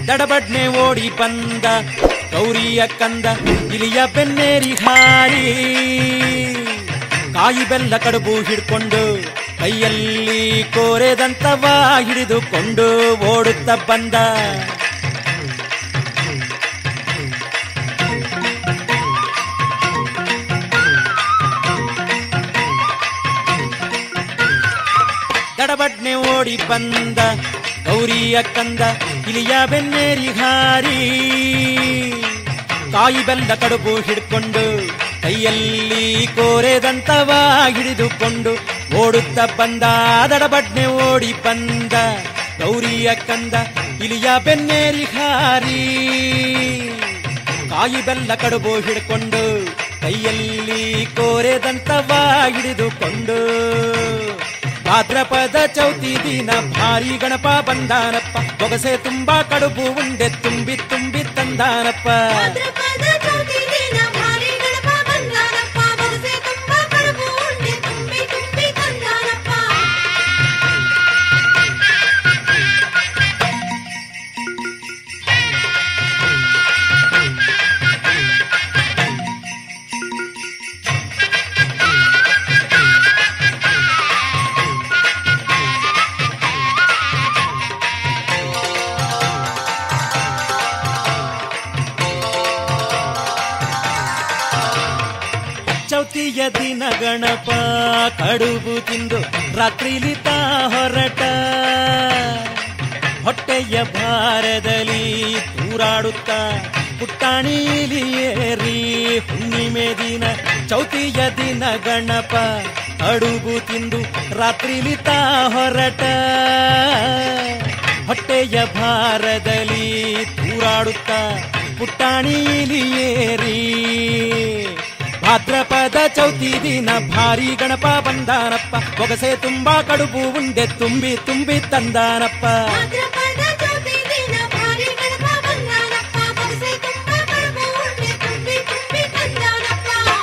ದಡಬಡ್ನೆ ಓಡಿ ಬಂದ ಗೌರಿಯ ಕಂದ ಇಲಿಯ ಬೆನ್ನೇರಿ ಹಾರಿ ಕಾಯಿ ಬೆಲ್ಲ ಕಡುಬು ಹಿಡ್ಕೊಂಡು ಕೈಯಲ್ಲಿ ಕೋರೆದಂತವ ಹಿಡಿದುಕೊಂಡು ಓಡುತ್ತ ಬಂದ ದಡಬಡ್ನೆ ಓಡಿ ಬಂದ ಗೌರಿಯ ಕಂದ ಇಲಿಯ ಬೆನ್ನೇರಿ ಹಾರಿ ಕಾಯಿ ಬೆಲ್ಲ ಕಡುಬು ಹಿಡ್ಕೊಂಡು ಕೈಯಲ್ಲಿ ಕೋರೆದಂತವ ಹಿಡಿದುಕೊಂಡು ಓಡುತ್ತ ಬಂದ ದಡಬಡ್ನೆ ಓಡಿ ಬಂದ ಗೌರಿಯ ಕಂದ ಇಲಿಯ ಬೆನ್ನೇರಿ ಹಾರಿ ಕಾಯಿ ಬೆಲ್ಲ ಕಡುಬು ಹಿಡ್ಕೊಂಡು ಕೈಯಲ್ಲಿ ಕೋರೆದಂತವ ಹಿಡಿದುಕೊಂಡು ಭಾದ್ರಪದ ಚೌತಿ ದಿನ ಭಾರಿ ಗಣಪ ಬಂದಾನಪ್ಪ ಬೊಗಸೆ ತುಂಬಾ ಕಡುಬು ಉಂಡೆ ತುಂಬಿ ತುಂಬಿ ತಂದಾನಪ್ಪ ಭಾದ್ರಪದ ಚೌತಿ ದಿನ ಭಾರಿ ಗಣಪ ಬಂದಾನಪ್ಪ ಬೊಗಸೆ ತುಂಬ ಕಡುಬು ಉಂಡೆ ತುಂಬಿ ತುಂಬಿ ತಂದಾನಪ್ಪ ಚೌತಿಯ ದಿನ ಗಣಪ ಕಡುಬು ತಿಂದು ರಾತ್ರಿಲಿ ತಾ ಹೊರಟ ಹೊಟ್ಟೆಯ ಭಾರದಲ್ಲಿ ತೂರಾಡುತ್ತ ಪುಟ್ಟಾಣಿಲಿಯೇರಿ ಹುಣ್ಣಿಮೆ ದಿನ ಚೌತಿಯ ದಿನ ಗಣಪ ಕಡುಬು ತಿಂದು ರಾತ್ರಿಲಿ ತಾ ಹೊರಟ ಹೊಟ್ಟೆಯ ಭಾರದಲ್ಲಿ ತೂರಾಡುತ್ತ ಪುಟ್ಟಾಣಿಲಿಯೇರಿ ಭಾದ್ರಪದ ಚೌತಿ ದಿನ ಭಾರಿ ಗಣಪ ಬಂದಾನಪ್ಪ ಬೊಗಸೆ ತುಂಬಾ ಕಡುಬು ಉಂಡೆ ತುಂಬಿ ತುಂಬಿ ತಂದಾನಪ್ಪ ಭಾದ್ರಪದ ಚೌತಿ ದಿನ ಭಾರಿ ಗಣಪ ಬಂದಾನಪ್ಪ ಬೊಗಸೆ ತುಂಬ ಕಡುಬು ಉಂಡೆ ತುಂಬಿ ತುಂಬಿ ತಂದಾನಪ್ಪ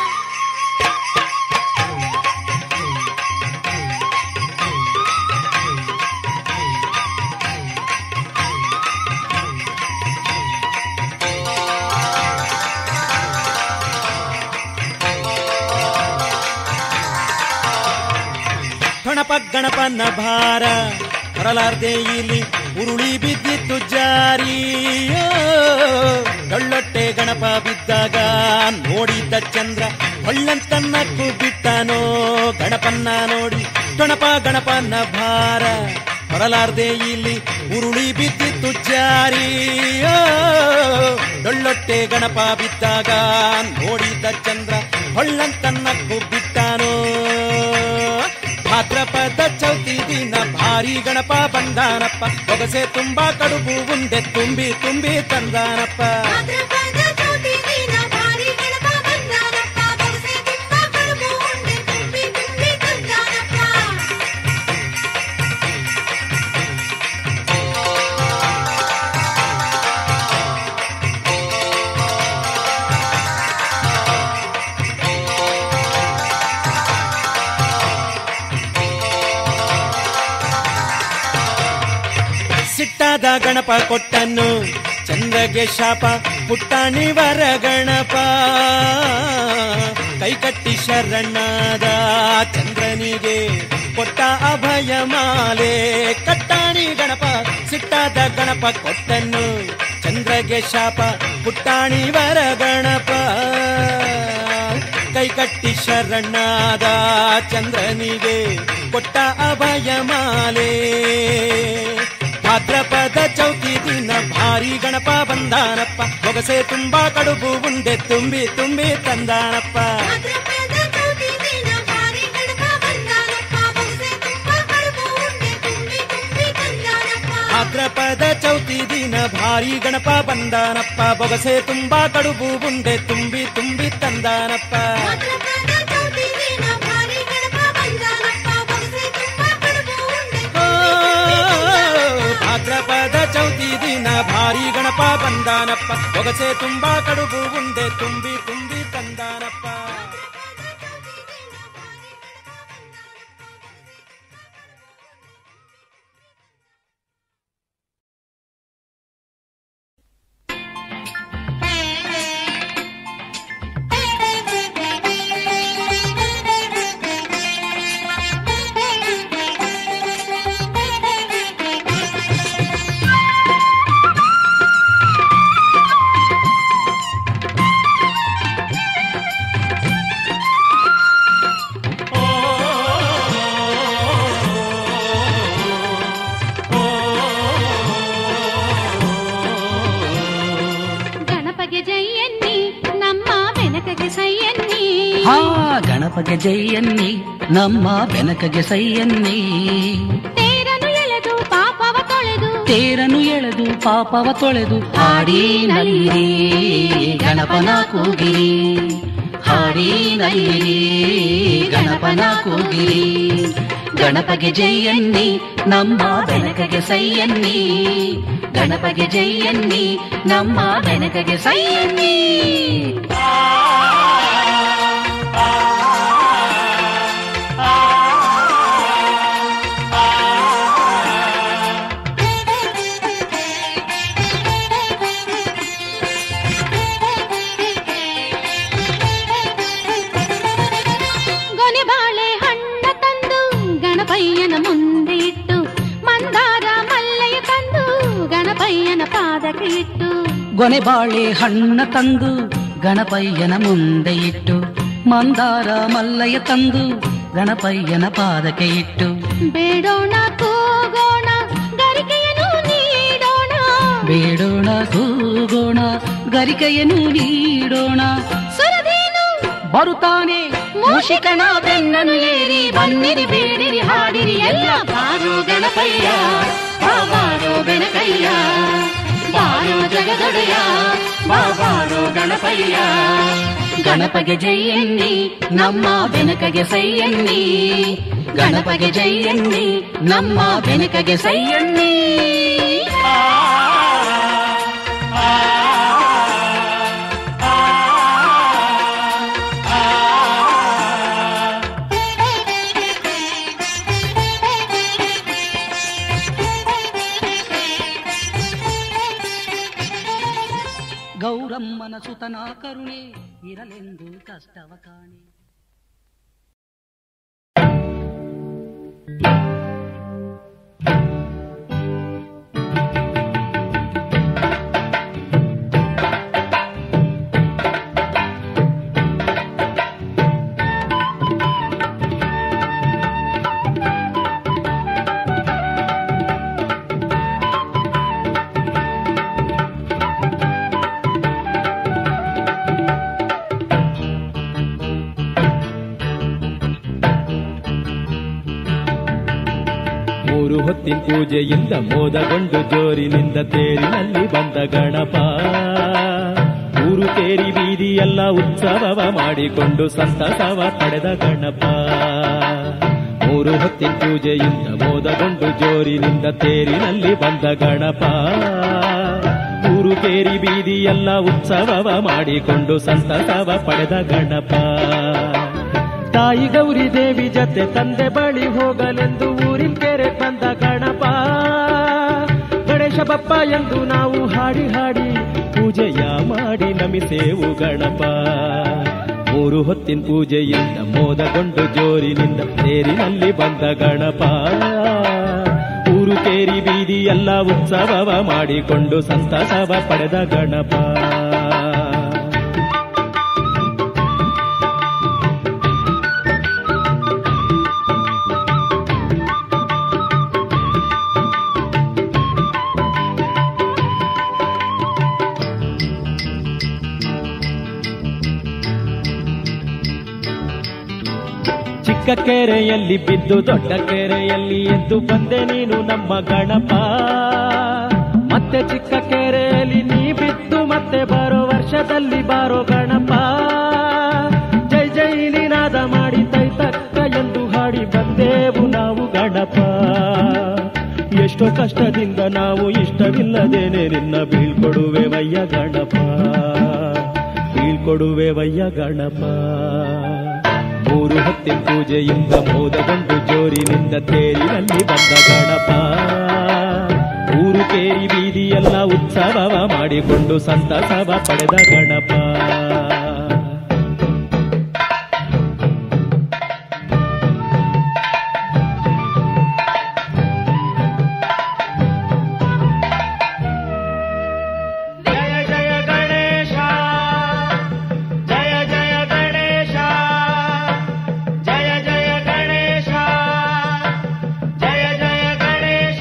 ಗಣಪ ಗಣಪನ ಭಾರ ಹೊರಲಾರ್ದೆ ಇಲ್ಲಿ ಉರುಳಿ ಬಿದ್ದಿತ್ತು ಜಾರಿ ಡೊಳ್ಳೊಟ್ಟೆ ಗಣಪ ಬಿದ್ದಾಗ ನೋಡಿದ್ದ ಚಂದ್ರ ಹೊಳ್ಳಂತನ್ನಕ್ಕೂ ಬಿಟ್ಟನೋ ಗಣಪನ್ನ ನೋಡಿ ಗಣಪ ಗಣಪನ ಭಾರ ಹೊರಲಾರ್ದೆ ಇಲ್ಲಿ ಉರುಳಿ ಬಿದ್ದಿತ್ತು ಜಾರಿ ಡೊಳ್ಳೊಟ್ಟೆ ಗಣಪ ಬಿದ್ದಾಗ ನೋಡಿದ್ದ ಚಂದ್ರ ಹೊಳ್ಳಂತನ್ನಕ್ಕೂ ಬಿಟ್ಟನೋ ಭಾದ್ರಪದ ಚೌತಿ ದಿನ ಭಾರಿ ಗಣಪ ಬಂದಾನಪ್ಪ ಬೊಗಸೆ ತುಂಬಾ ಕಡುಬು ಉಂಡೆ ತುಂಬಿ ತುಂಬಿ ತಂದಾನಪ್ಪ ಭಾದ್ರಪದ ಚೌತಿ ದಿನ ಭಾರಿ ಗಣಪ ಬಂದಾನಪ್ಪ ಬೊಗಸೆ ತುಂಬ ಕಡುಬು ಉಂಡೆ ತುಂಬಿ ತುಂಬಿ ತಂದಾನಪ್ಪ ಸಿಟ್ಟಾದ ಗಣಪ ಕೊಟ್ಟನ್ನು ಚಂದ್ರಗೆ ಶಾಪ ಪುಟ್ಟಾಣಿವರ ಗಣಪ ಕೈಕಟ್ಟಿ ಶರಣಾದ ಚಂದ್ರನಿಗೆ ಕೊಟ್ಟ ಅಭಯ ಮಾಲೆ ಕಟ್ಟಾಣಿ ಗಣಪ ಸಿಟ್ಟಾದ ಗಣಪ ಕೊಟ್ಟನ್ನು ಚಂದ್ರಗೆ ಶಾಪ ಪುಟ್ಟಾಣಿವರ ಗಣಪ ಕೈಕಟ್ಟಿ ಶರಣಾದ ಚಂದ್ರನಿಗೆ ಕೊಟ್ಟ ಅಭಯ ಮಾಲೆ ಭಾದ್ರಪದ ಚೌತಿ ದಿನ ಭಾರಿ ಗಣಪ ಬಂದಾನಪ್ಪ ಬೊಗಸೆ ತುಂಬಾ ಕಡುಬು ಉಂಡೆ ತುಂಬಿ ತುಂಬಿ ತಂದಾನಪ್ಪ ಭಾದ್ರಪದ ಚೌತಿ ದಿನ ಭಾರಿ ಗಣಪ ಬಂದಾನಪ್ಪ ಬೊಗಸೆ ತುಂಬ ಕಡುಬು ಉಂಡೆ ತುಂಬಿ ತುಂಬಿ ತಂದಾನಪ್ಪ ಭಾದ್ರಪದ ಚೌತಿ ದಿನ ಭಾರಿ ಗಣಪ ಬಂದಾನಪ್ಪ ಬೊಗಸೆ ತುಂಬಾ ಕಡುಬು ಉಂಡೆ ತುಂಬಿ ತುಂಬಿ ತಂದಾನಪ್ಪ ಭಾದ್ರಪದ ಚೌತಿ ದಿನ ಭಾರಿ ಗಣಪ ಬಂದಾನಪ್ಪ ಬೊಗಸೆ ತುಂಬ ಕಡುಬು ಉಂಡೆ ಓ, ಭಾದ್ರಪದ ಚೌತಿ ದಿನ ಭಾರಿ ಗಣಪ ಬಂದಾನಪ್ಪ ಬೊಗಸೆ ತುಂಬಾ ಕಡುಬು ಉಂಡೆ ತುಂಬಿ ತುಂಬಿ ತಂದಾನಪ್ಪ ಗಣಪಗೆ ಜೈಯನ್ನಿ ನಮ್ಮ ಬೆನಕಗೆ ಸೈಯನ್ನಿ ತೇರನು ಎಳೆದು ಪಾಪವ ತೊಳೆದು ತೇರನು ಎಳೆದು ಪಾಪವ ತೊಳೆದು ಹಾಡಿ ನಲ್ಲಿರಿ ಗಣಪನ ಕೂಗಿರಿ ಹಾಡಿ ನಲ್ಲಿರಿ ಗಣಪನ ಕೂಗಿರಿ ಗಣಪಗೆ ಜೈಯನ್ನಿ ನಮ್ಮ ಬೆನಕಗೆ ಸೈಯನ್ನಿ ಗಣಪಗೆ ಜೈಯನ್ನಿ ನಮ್ಮ ಬೆನಕಗೆ ಸೈಯನ್ನಿ ಗೊನೆ ಬಾಳೆ ಹಣ್ಣ ತಂದು ಗಣಪಯ್ಯನ ಮುಂದೆ ಇಟ್ಟು ಮಂದಾರ ಮಲ್ಲಯ್ಯ ತಂದು ಗಣಪಯ್ಯನ ಪಾದಕ್ಕೆ ಇಟ್ಟು ಗೊನೆ ಬಾಳೆ ಹಣ್ಣ ತಂದು ಗಣಪಯ್ಯನ ಮುಂದೆ ಇಟ್ಟು ಮಂದಾರ ಮಲ್ಲಯ್ಯ ತಂದು ಗಣಪಯ್ಯನ ಪಾದಕ್ಕೆ ಇಟ್ಟು ಬೇಡೋಣ ಕೂಗೋಣ ಗರಿಕೆಯನ್ನು ನೀಡೋಣ ಬೇಡೋಣ ಕೂಗೋಣ ಗರಿಕೆಯನ್ನು ನೀಡೋಣ ಸುರದೇನು ಬರುತ್ತಾನೆ ಮೂಷಿಕನ ಬೆನ್ನನು ಏರಿ ಬನ್ನಿರಿ ಬೇಡಿರಿ ಹಾಡಿರಿ ಎಲ್ಲ ಬಾರೋ ಗಣಪಯ್ಯ ಬಾರೋ ಬೆನಕಯ್ಯ ಬಾರೋ ಜಗದೊಡೆಯ ಬಾರೋ ಗಣಪಯ್ಯ ಗಣಪಗೆ ಜೈಯನ್ನಿ ನಮ್ಮ ಬೆನಕಗೆ ಸೈಯನ್ನಿ ಗಣಪಗೆ ಜೈಯನ್ನಿ ನಮ್ಮ ಬೆನಕಗೆ ಸೈಯನ್ನಿ ಗೌರಮ್ಮನ ಸುತನ ಕರುಣೆ ಇರಲೆಂದು ಕಷ್ಟವ ಕಾಣೆ ಮೂರು ಹೊತ್ತಿನ ಪೂಜೆಯಿಂದ ಮೋದಗೊಂಡು ಜೋರಿನಿಂದ ತೇರಿನಲ್ಲಿ ಬಂದ ಗಣಪ ಊರು ತೇರಿ ಬೀದಿಯೆಲ್ಲ ಉತ್ಸವವ ಮಾಡಿಕೊಂಡು ಸಂತಸವ ಪಡೆದ ಗಣಪ ಮೂರು ಹೊತ್ತಿನ ಪೂಜೆಯಿಂದ ಮೋದಗೊಂಡು ಜೋರಿನಿಂದ ತೇರಿನಲ್ಲಿ ಬಂದ ಗಣಪ ಊರು ತೇರಿ ಬೀದಿಯೆಲ್ಲ ಉತ್ಸವವ ಮಾಡಿಕೊಂಡು ಸಂತಸವ ಪಡೆದ ಗಣಪ ತಾಯಿ ಗೌರಿ ದೇವಿ ಜತೆ ತಂದೆ ಬಳಿ ಹೋಗಲೆಂದು ಊರಿನ ಕೆರೆ ಬಂದ ಗಣಪ ಗಣೇಶ ಬಪ್ಪ ಎಂದು ನಾವು ಹಾಡಿ ಹಾಡಿ ಪೂಜೆಯ ಮಾಡಿ ನಮಿಸೇವು ಗಣಪ ಮೂರು ಹೊತ್ತಿನ ಪೂಜೆಯಿಂದ ಮೋದಗೊಂಡು ಜೋರಿನಿಂದ ತೇರಿನಲ್ಲಿ ಬಂದ ಗಣಪ ಊರು ಕೇರಿ ಬೀದಿ ಎಲ್ಲ ಉತ್ಸವವ ಮಾಡಿಕೊಂಡು ಸಂತಸವ ಪಡೆದ ಗಣಪ ಚಿಕ್ಕ ಕೆರೆಯಲ್ಲಿ ಬಿದ್ದು ದೊಡ್ಡ ಕೆರೆಯಲ್ಲಿ ಎದ್ದು ಬಂದೆ ನೀನು ನಮ್ಮ ಗಣಪ ಮತ್ತೆ ಚಿಕ್ಕ ಕೆರೆಯಲ್ಲಿ ನೀ ಬಿದ್ದು ಮತ್ತೆ ಬರೋ ವರ್ಷದಲ್ಲಿ ಬಾರೋ ಗಣಪ ಜೈ ಜೈ ನಿನಾದ ಮಾಡಿ ತೈ ತಕ್ಕ ಎಂದು ಹಾಡಿ ಬಂದೆವು ನಾವು ಗಣಪ ಎಷ್ಟೋ ಕಷ್ಟದಿಂದ ನಾವು ಇಷ್ಟವಿಲ್ಲದೇನೆ ನಿನ್ನ ಬೀಳ್ಕೊಡುವೆ ವಯ್ಯ ಗಣಪ ಬೀಳ್ಕೊಡುವೆ ವಯ್ಯ ಗಣಪ ಮೂರು ಹೊತ್ತಿನ ಪೂಜೆಯಿಂದ ಮೋದಗೊಂಡು ಜೋರಿನಿಂದ ತೇರಿನಲ್ಲಿ ಬಂದ ಗಣಪ ಊರು ಕೇರಿ ಬೀದಿಯೆಲ್ಲ ಉತ್ಸವವ ಮಾಡಿಕೊಂಡು ಸಂತಸವ ಪಡೆದ ಗಣಪ ಜಯ ಜಯ ಗಣೇಶ ಜಯ ಜಯ ಗಣೇಶ ಜಯ ಜಯ ಗಣೇಶ ಜಯ ಜಯ ಗಣೇಶ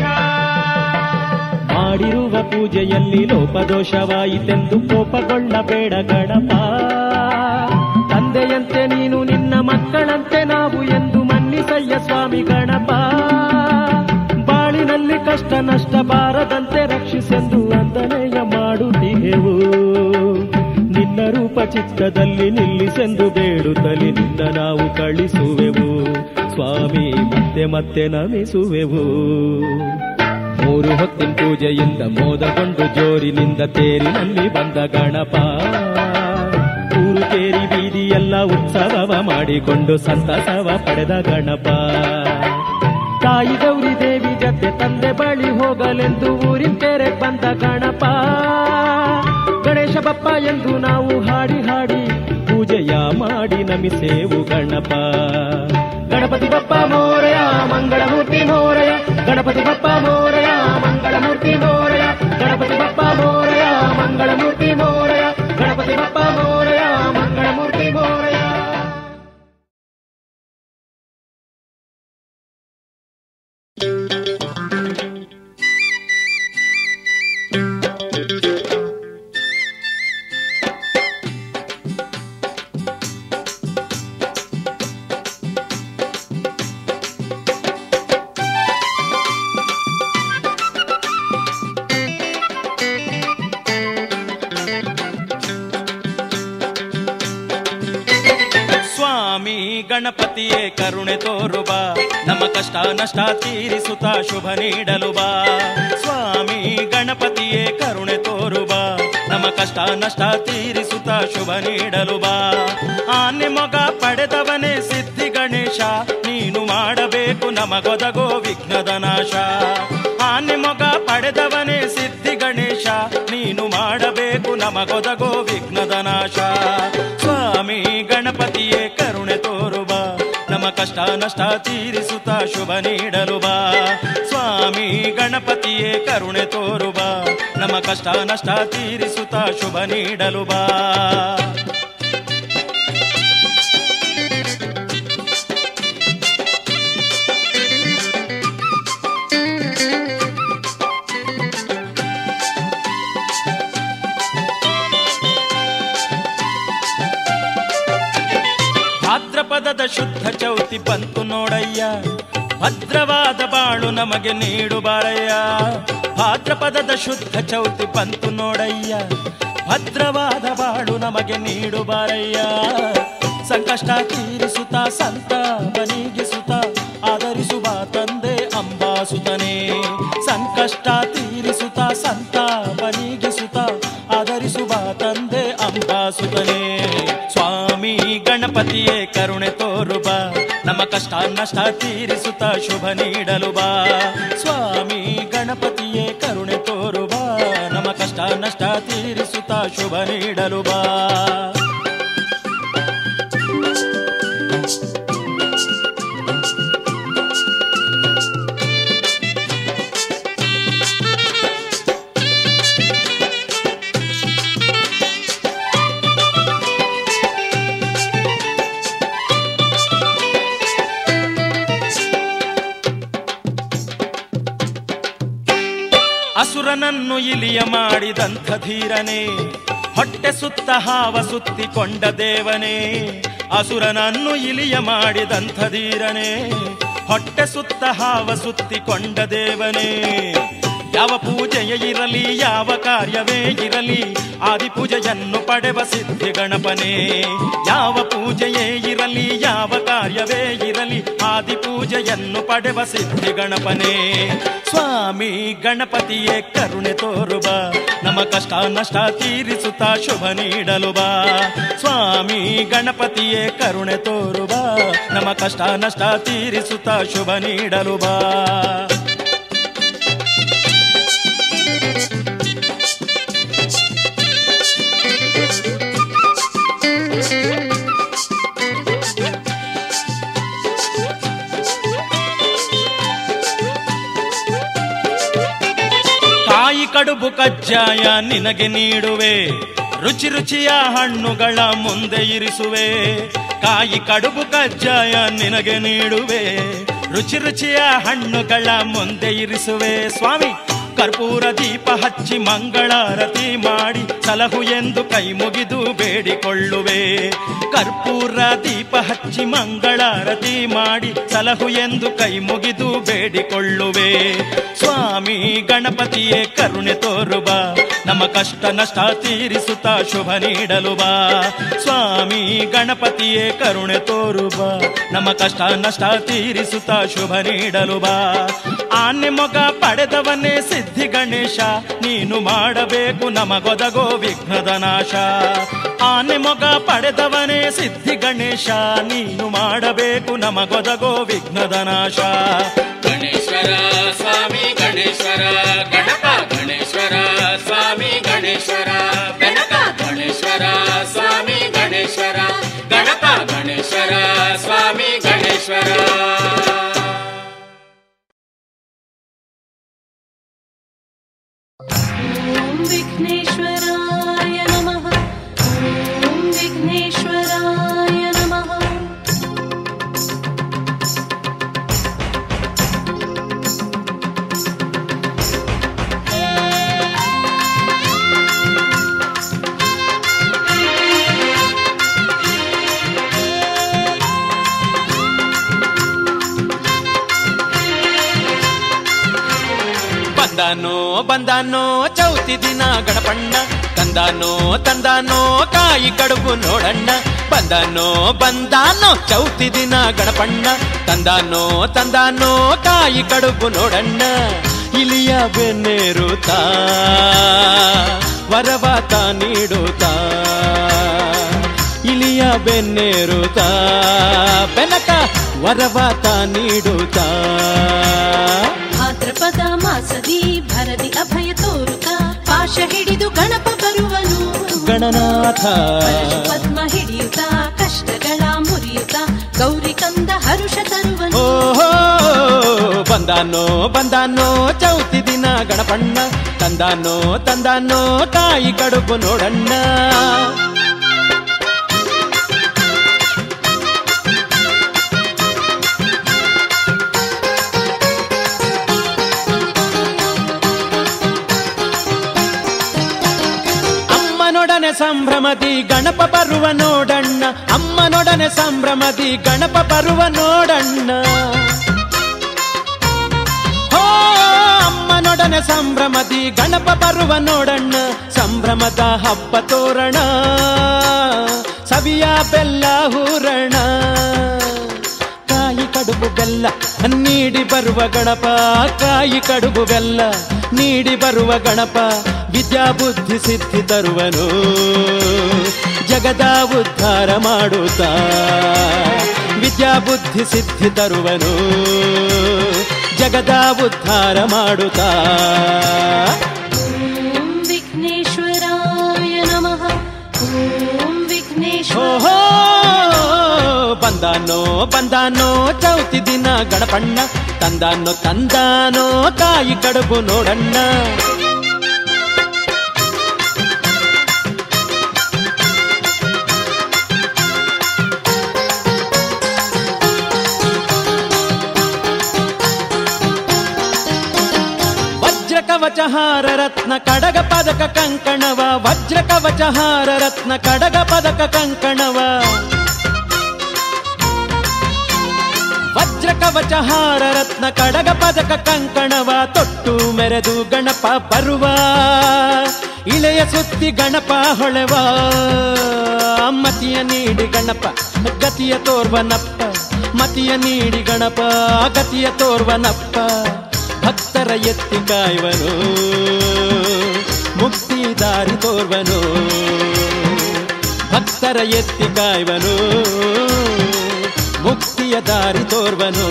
ಮಾಡಿರುವ ಪೂಜೆಯಲ್ಲಿ ಲೋಪದೋಷವಾಯಿತೆಂದು ಕೋಪಗೊಳ್ಳಬೇಡ ಗಣಪ ತಂದೆಯಂತೆ ನೀನು ನಿನ್ನ ಮಕ್ಕಳಂತೆ ನಾವು ಎಂದು ಮನ್ನಿಸಯ್ಯ ಸ್ವಾಮಿ ಗಣಪ ಬಾಳಿನಲ್ಲಿ ಕಷ್ಟ ನಷ್ಟ ಬಾರದಂತೆ ರಕ್ಷಿಸೆಂದು ವಂದನೆಯ ಮಾಡುತ್ತಿಹೆವು ನಿನ್ನ ರೂಪ ಚಿತ್ತದಲ್ಲಿ ನಿಲ್ಲಿಸೆಂದು ಬೇಡುತ್ತಲಿ ನಿನ್ನ ನಾವು ಕಳಿಸುವೆವು ಸ್ವಾಮಿ ಮತ್ತೆ ಮತ್ತೆ ನಮಿಸುವೆವು ಮೂರು ಹೊತ್ತಿನ ಪೂಜೆಯಿಂದ ಮೋದಗೊಂಡು ಜೋರಿನಿಂದ ತೇರಿನಲ್ಲಿ ಬಂದ ಗಣಪ ಊರು ಕೇರಿ ಬೀದಿಯೆಲ್ಲ ಉತ್ಸವವ ಮಾಡಿಕೊಂಡು ಸಂತಸವ ಪಡೆದ ಗಣಪ ತಾಯಿ ಗೌರಿ ದೇವಿ ಜತೆ ತಂದೆ ಬಳಿ ಹೋಗಲೆಂದು ಊರಿನ ಕೆರೆ ಬಂದ ಗಣಪ ಗಣೇಶ ಬಪ್ಪ ಎಂದು ನಾವು ಹಾಡಿ ಹಾಡಿ ಪೂಜೆಯ ಮಾಡಿ ನಮಿಸೇವು ಗಣಪ ಗಣಪತಿ ಬಪ್ಪ ಮೋರಯ ಮಂಗಳಮೂರ್ತಿ ಮೋರಯ ಗಣಪತಿ ಬಪ್ಪ ಮೋರಯ ಮಂಗಳಮೂರ್ತಿ ಮೋರಯ ಗಣಪತಿ ಬಪ್ಪ ಮೋರಯ ಮಂಗಳಮೂರ್ತಿ ಮೋರಯ ಗಣಪತಿ ಬಪ್ಪ ಮೋರಯ ಮಂಗಳಮೂರ್ತಿ ಮೋರಯ ಸ್ವಾಮಿ ಗಣಪತಿಯೇ ಕರುಣೆ ತೋರು ಬಾ ನಮ್ಮ ಕಷ್ಟ ನಷ್ಟ ತೀರಿಸುತ್ತಾ ಶುಭ ನೀಡಲು ಬಾ ಸ್ವಾಮಿ ಗಣಪತಿಯೇ ಕರುಣೆ ತೋರು ಬಾ ನಮ್ಮ ಕಷ್ಟ ನಷ್ಟ ತೀರಿಸುತ್ತಾ ಶುಭ ನೀಡಲು ಬಾ ಆನೆ ಮೊಗ ಪಡೆದವನೇ ಸಿದ್ಧಿ ಗಣೇಶ ನೀನು ಮಾಡಬೇಕು ನಮಗೊದಗೋ ವಿಘ್ನದ ನಾಶ ಆನೆ ಮೊಗ ಪಡೆದವನೇ ಸಿದ್ಧಿ ಗಣೇಶ ನೀನು ಮಾಡಬೇಕು ನಮಗೊದಗೋ ವಿಘ್ನದ ನಾಶ ಸ್ವಾಮಿ ಗಣಪತಿಯೇ ಕರುಣೆ ತೋರು ಬಾ ನಮ್ಮ ಕಷ್ಟ ನಷ್ಟ ತೀರಿಸುತ್ತಾ ಶುಭ ನೀಡಲು ಬಾ ಸ್ವಾಮಿ ಗಣಪತಿಯೇ ಕರುಣೆ ತೋರು ಬಾ ನಮ್ಮ ಕಷ್ಟ ನಷ್ಟ ತೀರಿಸುತ್ತಾ ಶುಭ ನೀಡಲು ಬಾ ಭಾದ್ರಪದದ ಶುದ್ಧ ಚೌತಿ ಬಂತು ನೋಡಯ್ಯ ಭದ್ರವಾದ ಬಾಳು ನಮಗೆ ನೀಡು ಬಾರಯ್ಯ ಭಾದ್ರಪದದ ಶುದ್ಧ ಚೌತಿ ಬಂತು ನೋಡಯ್ಯ ಭದ್ರವಾದ ಬಾಳು ನಮಗೆ ನೀಡು ಬಾರಯ್ಯ ಸಂಕಷ್ಟ ತೀರಿಸುತ್ತಾ ಸಂತ ಬನಿಗಿಸುತ್ತ ಆದರಿಸುವ ತಂದೆ ಅಂಬಾಸುತನೇ ಸಂಕಷ್ಟ ತೀರಿಸುತ್ತ ಸಂತ ಬನಿಗಿಸುತ್ತ ಆದರಿಸುವ ತಂದೆ ಅಂಬಾಸುತನೇ ಸ್ವಾಮಿ ಗಣಪತಿಯೇ ಕರುಣೆ ತೋರು ಬಾ ನಮ್ಮ ಕಷ್ಟ ನಷ್ಟ ತೀರಿಸುತ್ತ ಶುಭ ನೀಡಲು ಬಾ ಸ್ವಾಮಿ ಗಣಪತಿಯೇ ಕರುಣೆ ತೋರು ಬಾ ನಮ್ಮ ಕಷ್ಟ ನಷ್ಟ ತೀರಿಸುತ್ತ ಶುಭ ನೀಡಲು ಬಾ ಅಸುರನನ್ನು ಇಲಿಯ ಮಾಡಿದಂಥ ಧೀರನೇ ಹೊಟ್ಟೆ ಸುತ್ತ ಹಾವ ಸುತ್ತಿಕೊಂಡ ದೇವನೇ ಅಸುರನನ್ನು ಇಲಿಯ ಮಾಡಿದಂಥ ಧೀರನೇ ಹೊಟ್ಟೆ ಸುತ್ತ ಹಾವ ಸುತ್ತಿಕೊಂಡ ದೇವನೇ ಯಾವ ಪೂಜೆಯ ಇರಲಿ ಯಾವ ಕಾರ್ಯವೇ ಇರಲಿ ಆದಿ ಪೂಜೆಯನ್ನು ಪಡೆವ ಸಿದ್ಧಿ ಗಣಪನೇ ಯಾವ ಪೂಜೆಯೇ ಇರಲಿ ಯಾವ ಕಾರ್ಯವೇ ಇರಲಿ ಆದಿ ಪೂಜೆಯನ್ನು ಪಡೆವ ಸಿದ್ಧಿ ಗಣಪನೇ ಸ್ವಾಮಿ ಗಣಪತಿಯೇ ಕರುಣೆ ತೋರು ಬಾ ನಮ್ಮ ಕಷ್ಟ ನಷ್ಟ ತೀರಿಸುತ್ತಾ ಶುಭ ನೀಡಲು ಬಾ ಸ್ವಾಮಿ ಗಣಪತಿಯೇ ಕರುಣೆ ತೋರು ಬಾ ನಮ್ಮ ಕಷ್ಟ ನಷ್ಟ ತೀರಿಸುತ್ತಾ ಶುಭ ನೀಡಲು ಬಾ ಕಾಯಿ ಕಡುಬು ಕಜ್ಜಾಯ ನಿನಗೆ ನೀಡುವೆ ರುಚಿ ರುಚಿಯ ಹಣ್ಣುಗಳ ಮುಂದೆ ಇರಿಸುವೆ ಕಾಯಿ ಕಡುಬು ಕಜ್ಜಾಯ ನಿನಗೆ ನೀಡುವೆ ರುಚಿ ರುಚಿಯ ಹಣ್ಣುಗಳ ಮುಂದೆ ಇರಿಸುವೆ ಸ್ವಾಮಿ ಕರ್ಪೂರ ದೀಪ ಹಚ್ಚಿ ಮಂಗಳಾರತಿ ಮಾಡಿ ಸಲಹು ಎಂದು ಕೈ ಮುಗಿದು ಬೇಡಿಕೊಳ್ಳುವೆ ಕರ್ಪೂರ ದೀಪ ಹಚ್ಚಿ ಮಂಗಳಾರತಿ ಮಾಡಿ ಸಲಹು ಎಂದು ಕೈ ಮುಗಿದು ಬೇಡಿಕೊಳ್ಳುವೆ ಸ್ವಾಮಿ ಗಣಪತಿಯೇ ಕರುಣೆ ತೋರು ಬಾ ನಮ್ಮ ಕಷ್ಟ ನಷ್ಟ ತೀರಿಸುತ್ತಾ ಶುಭ ನೀಡಲು ಬಾ ಸ್ವಾಮಿ ಗಣಪತಿಯೇ ಕರುಣೆ ತೋರು ಬಾ ನಮ್ಮ ಕಷ್ಟ ನಷ್ಟ ತೀರಿಸುತ್ತಾ ಶುಭ ನೀಡಲು ಬಾ ಆನೆ ಮೊಗ ಪಡೆದವನೇ ಸಿದ್ಧಿ ಗಣೇಶ ನೀನು ಮಾಡಬೇಕು ನಮಗೊದಗೋ ವಿಘ್ನದ ನಾಶ ಆನೆ ಮೊಗ ಪಡೆದವನೇ ಸಿದ್ಧಿ ಗಣೇಶ ನೀನು ಮಾಡಬೇಕು ನಮಗೊದಗೋ ವಿಘ್ನದ ನಾಶ ಗಣೇಶ್ವರ ಸ್ವಾಮಿ ಗಣೇಶ್ವರ ಗಣಪ ಗಣೇಶ್ವರ ಸ್ವಾಮಿ ಗಣೇಶ್ವರ ಬೆನಕ ಗಣೇಶ್ವರ ಸ್ವಾಮಿ ಗಣೇಶ್ವರ ಗಣಪ ಗಣೇಶ್ವರ ಸ್ವಾಮಿ ಗಣೇಶ್ವರ ॐ विघ्नेश्वराय नमः ॐ विघ्नेश्वराय नमः ಬಂದಾನೋ ಬಂದಾನೋ ಚೌತಿ ದಿನ ಗಣಪಣ್ಣ ತಂದಾನೋ ತಂದಾನೋ ಕಾಯಿ ಕಡುಬು ನೋಡಣ್ಣ ಬಂದಾನೋ ಬಂದಾನೋ ಚೌತಿ ದಿನ ಗಣಪಣ್ಣ ತಂದಾನೋ ತಂದಾನೋ ಕಾಯಿ ಕಡುಬು ನೋಡಣ್ಣ ಇಲಿಯ ಬೆನ್ನೇರುತ್ತಾ ವರವಾತ ನೀಡುತ್ತಾ ಇಲಿಯ ಬೆನ್ನೇರುತ್ತಾ ಬೆನಕ ವರವಾತ ನೀಡುತ್ತಾ ಭಾದ್ರಪದ ಮಾಸದಿ ಭರದಿ ಅಭಯ ತೋರುತ್ತ ಪಾಶ ಹಿಡಿದು ಗಣಪ ಬರುವನು ಗಣನಾಥ ಕಲಶ ಪದ್ಮ ಹಿಡಿಯುತ್ತ ಕಷ್ಟಗಳ ಮುರಿಯುತ್ತ ಗೌರಿ ಕಂದ ಹರುಷ ತರುವನು ಓಹೋ ಬಂದಾನೋ ಬಂದಾನೋ ಚೌತಿ ದಿನ ಗಣಪಣ್ಣ ತಂದಾನೋ ತಂದಾನೋ ಕಾಯಿ ಕಡುಬು ನೋಡಣ್ಣ ಅಮ್ಮನೊಡನೆ ಸಂಭ್ರಮದಿ ಗಣಪ ಬರುವ ನೋಡಣ್ಣ ಅಮ್ಮನೊಡನೆ ಸಂಭ್ರಮದಿ ಗಣಪ ಬರುವ ನೋಡಣ್ಣ ಹೋ ಅಮ್ಮನೊಡನೆ ಸಂಭ್ರಮದಿ ಗಣಪ ಬರುವ ನೋಡಣ್ಣ ಸಂಭ್ರಮದ ಹಬ್ಬ ತೋರಣ ಸವಿಯ ಬೆಲ್ಲ ಹೂರಣ ಕಾಯಿ ಕಡುಬು ಬೆಲ್ಲ ನೀಡಿ ಬರುವ ಗಣಪ ಕಾಯಿ ಕಡುಬು ಬೆಲ್ಲ ನೀಡಿ ಬರುವ ಗಣಪ ವಿದ್ಯಾ ಬುದ್ಧಿ ಸಿದ್ಧಿ ತರುವನು ಜಗದ ಉದ್ಧಾರ ಮಾಡುತ್ತಾ ವಿದ್ಯಾ ಬುದ್ಧಿ ಸಿದ್ಧಿ ತರುವನು ಜಗದ ಉದ್ಧಾರ ಮಾಡುತ್ತಾ ॐ विघ्नेश्वराय नमः ॐ विघ्नेश्वर ಓಹೋ ಬಂದಾನೋ ಬಂದಾನೋ ಚೌತಿ ದಿನ ಗಣಪಣ್ಣ ತಂದಾನೋ ತಂದಾನೋ ಕಾಯಿ ಕಡುಬು ನೋಡಣ್ಣ ವಜ್ರ ಕವಚಹಾರ ರತ್ನ ಕಡಗ ಪದಕ ಕಂಕಣವ ವಜ್ರ ಕವಚಹಾರ ರತ್ನ ಕಡಗ ಪದಕ ಕಂಕಣವ ವಜ್ರ ಕವಚಹಾರ ರತ್ನ ಕಡಗ ಪದಕ ಕಂಕಣವ ತೊಟ್ಟು ಮೆರೆದು ಗಣಪ ಬರುವ ಇಳೆಯ ಸುತ್ತಿ ಗಣಪ ಹೊಳೆವ ಮತಿಯ ನೀಡಿ ಗಣಪ ಗತಿಯ ತೋರ್ವನಪ್ಪ ಮತಿಯ ನೀಡಿ ಗಣಪ ಗತಿಯ ತೋರ್ವನಪ್ಪ ಭಕ್ತರ ಎತ್ತಿ ಕಾಯುವನು ಮುಕ್ತಿ ದಾರಿ ತೋರ್ವನು ಭಕ್ತರ ಎತ್ತಿ ಕಾಯುವನು ಮುಕ್ತಿಯ ದಾರಿ ತೋರ್ವನು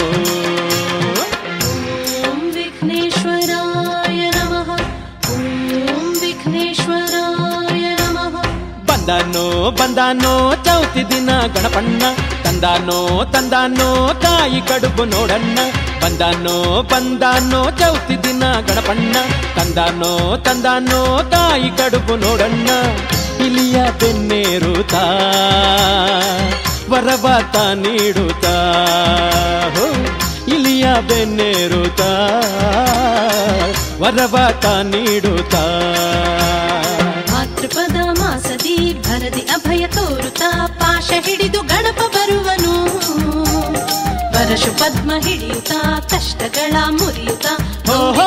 ॐ विघ्नेश्वराय नमः ॐ विघ्नेश्वराय नमः ಬಂದಾನೋ ಬಂದಾನೋ ಚೌತಿ ದಿನ ಗಣಪಣ್ಣ ತಂದಾನೋ ತಂದಾನೋ ಕಾಯಿ ಕಡುಬು ನೋಡಣ್ಣ ಬಂದಾನೋ ಬಂದಾನೋ ಚೌತಿ ದಿನ ಗಣಪಣ್ಣ ತಂದಾನೋ ತಂದಾನೋ ಕಾಯಿ ಕಡುಬು ನೋಡಣ್ಣ ಇಲಿಯ ಬೆನ್ನೇರುತ್ತಾ ವರವಾತ ನೀಡುತ್ತಾ ಹೋ, ಇಲಿಯ ಬೆನ್ನೇರುತ್ತಾ ವರವಾತ ನೀಡುತ್ತಾ ಭಾದ್ರಪದ ಮಾಸದಿ ಭರದಿ ಅಭಯ ತೋರುತ್ತಾ ಪಾಶ ಹಿಡಿದು ಗಣಪ ಬರುವನು ವರಶು ಪದ್ಮ ಹಿಡಿಯುತ್ತಾ ಕಷ್ಟಗಳ ಮುರಿಯುತ್ತಾ ಓಹೋ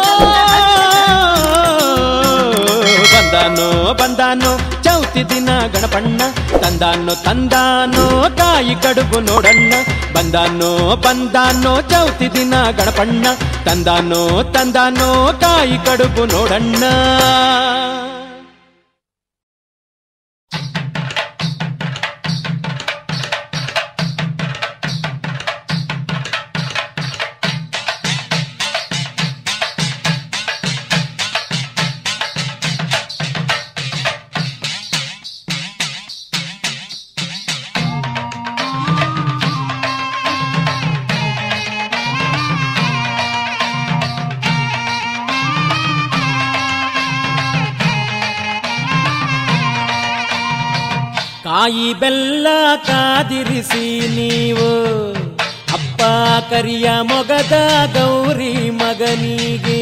ಬಂದಾನೋ ಬಂದಾನೋ ಚೌತಿ ದಿನ ಗಣಪಣ್ಣ ತಂದಾನೋ ತಂದಾನೋ ಕಾಯಿ ಕಡುಬು ನೋಡಣ್ಣ ಬಂದಾನೋ ಬಂದಾನೋ ಚೌತಿ ದಿನ ಗಣಪಣ್ಣ ತಂದಾನೋ ತಂದಾನೋ ಕಾಯಿ ಕಡುಬು ನೋಡಣ್ಣ ಕಾಯಿ ಬೆಲ್ಲ ಕಾದಿರಿಸಿ ನೀವು ಅಪ್ಪ ಕರಿಯ ಮೊಗದ ಗೌರಿ ಮಗನಿಗೆ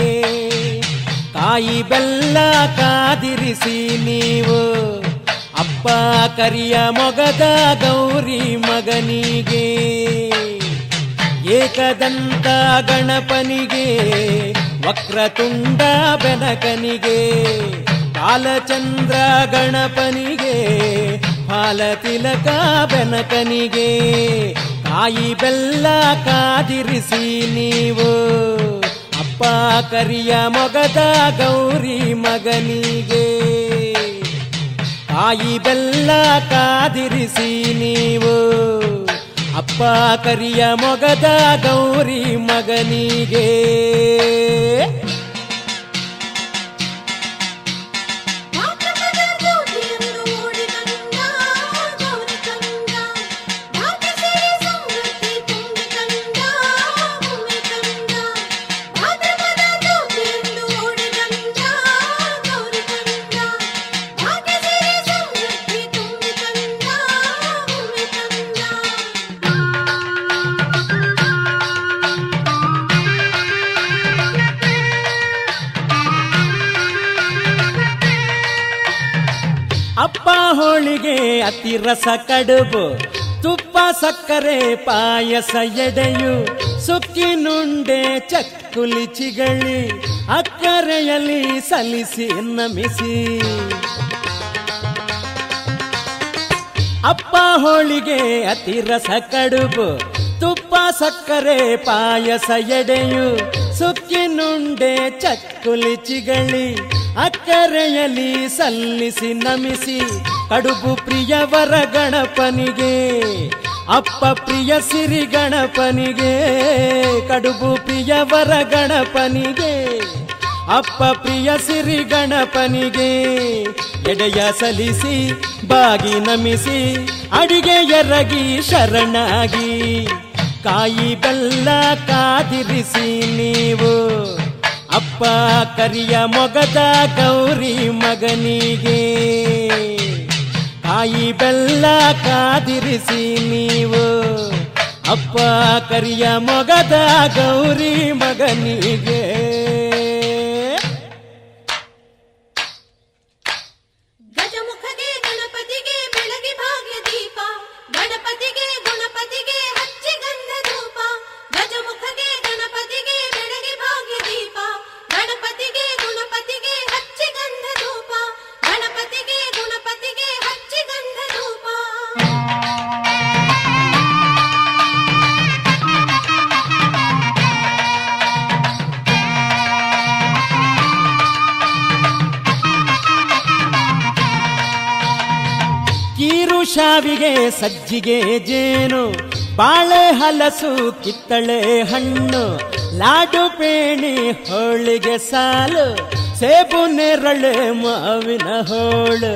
ಕಾಯಿ ಬೆಲ್ಲ ಕಾದಿರಿಸಿ ನೀವು ಅಪ್ಪ ಕರಿಯ ಮೊಗದ ಗೌರಿ ಮಗನಿಗೆ ಏಕದಂತ ಗಣಪನಿಗೆ ವಕ್ರತುಂಡ ಬೆನಕನಿಗೆ ಕಾಲಚಂದ್ರ ಗಣಪನಿಗೆ ಫಾಲತಿಲಕ ಬೆನಕನಿಗೆ ಕಾಯಿ ಬೆಲ್ಲ ಕಾದಿರಿಸಿ ನೀವು ಅಪ್ಪ ಕರಿಯ ಮೊಗದ ಗೌರಿ ಮಗನಿಗೆ ಕಾಯಿ ಬೆಲ್ಲ ಕಾದಿರಿಸಿ ನೀವು ಅಪ್ಪ ಕರಿಯ ಮೊಗದ ಗೌರಿ ಮಗನಿಗೆ ಭಾದ್ರಪದ ಜ್ಯೋತಿಯನ್ನು ಮೂಡಿ ಕಂಡ ಗೌರಿ ಕಂದ ಭಾಗ್ಯಸಿರಿ ಸಮೃದ್ಧಿ ತುಂಬಿ ಕಂಡ ಭೂಮಿ ಕಂದ ಭಾದ್ರಪದ ಜ್ಯೋತಿಯನ್ನು ಮೂಡಿ ಕಂಡ ಗೌರಿ ಕಂದ ಭಾಗ್ಯಸಿರಿ ಸಮೃದ್ಧಿ ತುಂಬಿ ಕಂಡ ಭೂಮಿ ಕಂದ ಅಪ್ಪ ಹೋಳಿಗೆ ಅತಿ ರಸ ಕಡುಬು ತುಪ್ಪ ಸಕ್ಕರೆ ಪಾಯಸ ಎಡೆಯು ಸುಕ್ಕಿನುಂಡೆ ಚಕ್ಕುಲಿ ಚಿಗಳಿ ಅಕ್ಕರೆಯಲ್ಲಿ ಸಲ್ಲಿಸಿ ನಮಿಸಿ ಅಪ್ಪ ಹೋಳಿಗೆ ಅತಿ ರಸ ಕಡುಬು ತುಪ್ಪ ಸಕ್ಕರೆ ಪಾಯಸ ಎಡೆಯು ಸುಕ್ಕಿನುಂಡೆ ಚಕ್ಕುಲಿ ಚಿಗಳಿ ಅಕ್ಕರೆಯಲ್ಲಿ ಸಲ್ಲಿಸಿ ನಮಿಸಿ ಕಡುಬು ಪ್ರಿಯವರ ಗಣಪನಿಗೆ ಅಪ್ಪ ಪ್ರಿಯ ಸಿರಿ ಗಣಪನಿಗೆ ಕಡುಬು ಪ್ರಿಯವರ ಗಣಪನಿಗೆ ಅಪ್ಪ ಪ್ರಿಯ ಸಿರಿ ಗಣಪನಿಗೆ ಎಡೆಯ ಸಲಿಸಿ ಬಾಗಿ ನಮಿಸಿ ಅಡಿಗೆ ಎರಗಿ ಶರಣಾಗಿ ಕಾಯಿ ಬೆಲ್ಲ ಕಾದಿರಿಸಿ ನೀವು ಅಪ್ಪ ಕರಿಯ ಮೊಗದ ಗೌರಿ ಮಗನಿಗೆ ಕಾಯಿ ಬೆಲ್ಲ ಕಾದಿರಿಸಿ ನೀವು ಅಪ್ಪ ಕರಿಯ ಮೊಗದ ಗೌರಿ ಮಗನಿಗೆ ಗಜಮುಖಗೆ ಗಣಪತಿಗೆ ಬೆಳಗಿ ಭಾಗ್ಯ ದೀಪ ಗಣಪತಿಗೆ ಗುಣಪತಿಗೆ ಹಚ್ಚಿ ಗಂಧ ಧೂಪ ಗಜಮುಖಗೆ ಗಣಪತಿಗೆ ಬೆಳಗಿ ಭಾಗ್ಯ ದೀಪ ಗಣಪತಿಗೆ ಗುಣಪತಿಗೆ ಹಚ್ಚಿ ಗಂಧ ಧೂಪ ಗಣಪತಿಗೆ ಗುಣಪತಿಗೆ ಹಚ್ಚಿ ಗಂಧ ಧೂಪ ಕೀರು ಶಾವಿಗೆ ಸಜ್ಜಿಗೆ ಜೇನು ಬಾಳೆ ಹಲಸು ಕಿತ್ತಳೆ ಹಣ್ಣು ಲಾಡು ಪೇಣಿ ಹೋಳಿಗೆ ಸಾಲು ಸೇಬು ನೆರಳೆ ಮಾವಿನ ಹೋಳು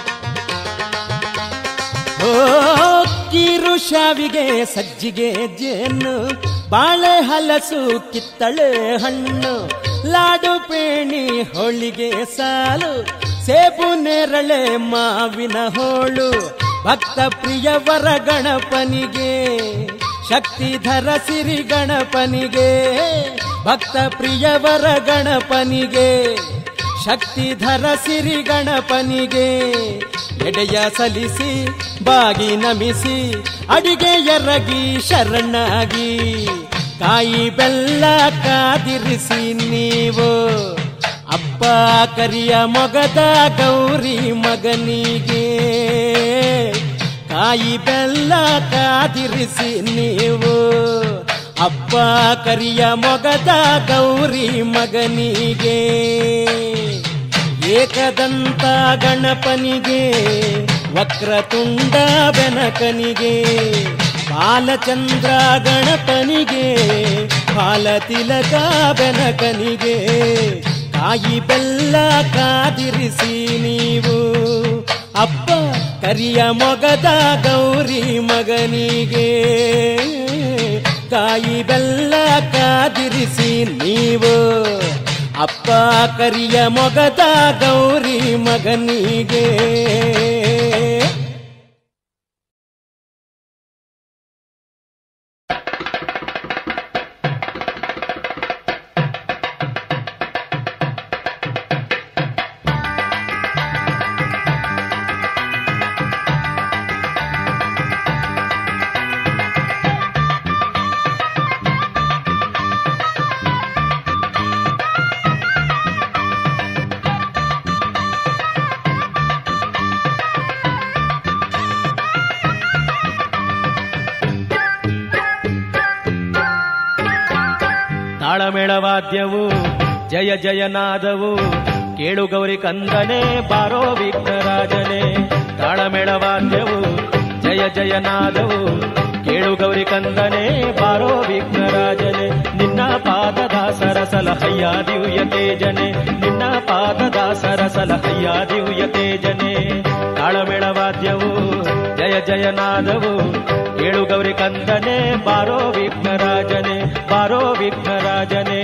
ಓ ಕೀರು ಶಾವಿಗೆ ಸಜ್ಜಿಗೆ ಜೇನು ಬಾಳೆ ಹಲಸು ಕಿತ್ತಳೆ ಹಣ್ಣು ಲಾಡು ಪೇಣಿ ಹೋಳಿಗೆ ಸಾಲು ಸೇಬು ನೇರಳೆ ಮಾವಿನ ಹೋಳು ಭಕ್ತ ಪ್ರಿಯವರ ಗಣಪನಿಗೆ ಶಕ್ತಿಧರ ಸಿರಿ ಗಣಪನಿಗೆ ಭಕ್ತ ಪ್ರಿಯವರ ಗಣಪನಿಗೆ ಶಕ್ತಿಧರ ಸಿರಿ ಗಣಪನಿಗೆ ಎಡೆಯ ಸಲಿಸಿ ಬಾಗಿ ನಮಿಸಿ ಅಡಿಗೆ ಎರಗಿ ಶರಣಾಗಿ ಕಾಯಿ ಬೆಲ್ಲ ಕಾದಿರಿಸಿ ನೀವು ಅಪ್ಪ ಕರಿಯ ಮೊಗದ ಗೌರಿ ಮಗನಿಗೆ ಕಾಯಿ ಬೆಲ್ಲ ಕಾದಿರಿಸಿ ನೀವು ಅಪ್ಪ ಕರಿಯ ಮೊಗದ ಗೌರಿ ಮಗನಿಗೆ ಏಕದಂತ ಗಣಪನಿಗೆ ವಕ್ರತುಂಡ ಬೆನಕನಿಗೆ ಬಾಲಚಂದ್ರ ಗಣಪನಿಗೆ ಬಾಲತಿಲಕ ಬೆನಕನಿಗೆ ಕಾಯಿ ಬೆಲ್ಲ ಕಾದಿರಿಸಿ ನೀವು ಅಪ್ಪ ಕರಿಯ ಮೊಗದ ಗೌರಿ ಮಗನಿಗೆ ಕಾಯಿ ಬೆಲ್ಲ ಕಾದಿರಿಸಿ ನೀವು ಅಪ್ಪ ಕರಿಯ ಮೊಗದ ಗೌರಿ ಮಗನಿಗೆ ತಾಳಮೇಳವಾದ್ಯವು ಜಯ ಜಯನಾದವು ಕೇಳು ಗೌರಿ ಕಂದನೆ ಬಾರೋ ವಿಘ್ನರಾಜನೇ ತಾಳಮೇಳವಾದ್ಯವು ಜಯ ಜಯನಾದವು ಕೇಳು ಗೌರಿ ಕಂದನೆ ಬಾರೋ ವಿಘ್ನರಾಜನೆ ನಿನ್ನ ಪಾದದ ಸರಸಲ ಹಯ್ಯ ದಿವ್ಯ ತೇಜನೆ ನಿನ್ನ ಪಾದದ ಸರಸಲ ಹಯ್ಯ ದಿವ್ಯ ತೇಜನೆ ತಾಳಮೇಳವಾದ್ಯವು ಜಯ ಜಯನಾದವು ಕೇಳು ಗೌರಿ ಕಂದನೆ ಬಾರೋ ವಿಘ್ನರಾಜನೆ ಬಾರೋ ವಿಘ್ನರಾಜನೆ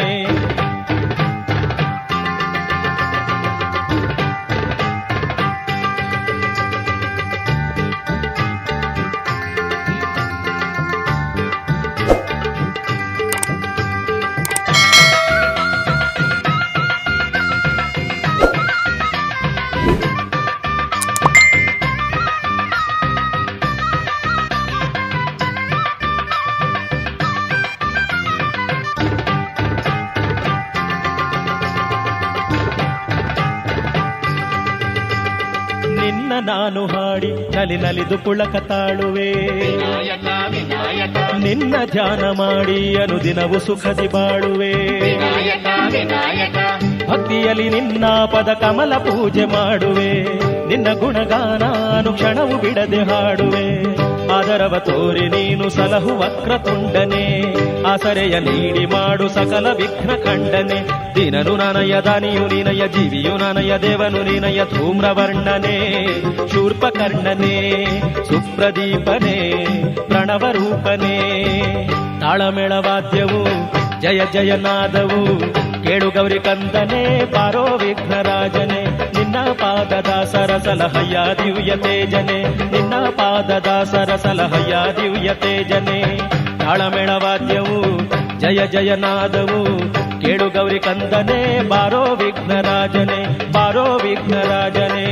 ನಿನ್ನ ನಾನು ಹಾಡಿ ನಲಿ ನಲಿದು ಪುಳಕ ತಾಳುವೆ ವಿನಾಯಕ ವಿನಾಯಕ ನಿನ್ನ ಧ್ಯಾನ ಮಾಡಿ ಅನುದಿನವು ಸುಖದಿ ಬಾಳುವೆ ವಿನಾಯಕ ವಿನಾಯಕ ಭಕ್ತಿಯಲ್ಲಿ ನಿನ್ನ ಪದ ಕಮಲ ಪೂಜೆ ಮಾಡುವೆ ನಿನ್ನ ಗುಣಗಾನ ಅನುಕ್ಷಣವು ಬಿಡದೆ ಹಾಡುವೆ ಆದರವ ತೋರಿ ನೀನು ಸಲಹು ವಕ್ರತುಂಡನೆ ಆಸರೆಯ ನೀಡಿ ಮಾಡು ಸಕಲ ವಿಘ್ನ ಖಂಡನೆ ದಿನನು ನನಯ ದಾನಿಯು ನಿನಯ ಜೀವಿಯು ನನಯ ದೇವನು ನಿನಯ ಧೂಮ್ರವರ್ಣನೆ ಶೂರ್ಪಕರ್ಣನೆ ಸುಪ್ರದೀಪನೆ ಪ್ರಣವ ರೂಪನೆ ತಾಳಮೇಳವಾದ್ಯವು ಜಯ ಜಯನಾದವು ಕೇಳು ಗೌರಿ ಕಂದನೆ ಪಾರೋ ವಿಘ್ನರಾಜನೆ ನಿನ್ನ ಪಾದದ ಸರಸಲ ಹಯ್ಯ ದಿವ್ಯ ತೇಜನೆ ನಿನ್ನ ಪಾದದ ಸರಸಲ ಹಯ್ಯ ದಿವ್ಯ ತೇಜನೆ ತಾಳಮೇಳವಾದ್ಯವು ಜಯ ಜಯನಾದವು ಕೇಳು ಗೌರಿ ಕಂದನೆ ಬಾರೋ ವಿಘ್ನರಾಜನೆ ಬಾರೋ ವಿಘ್ನರಾಜನೆ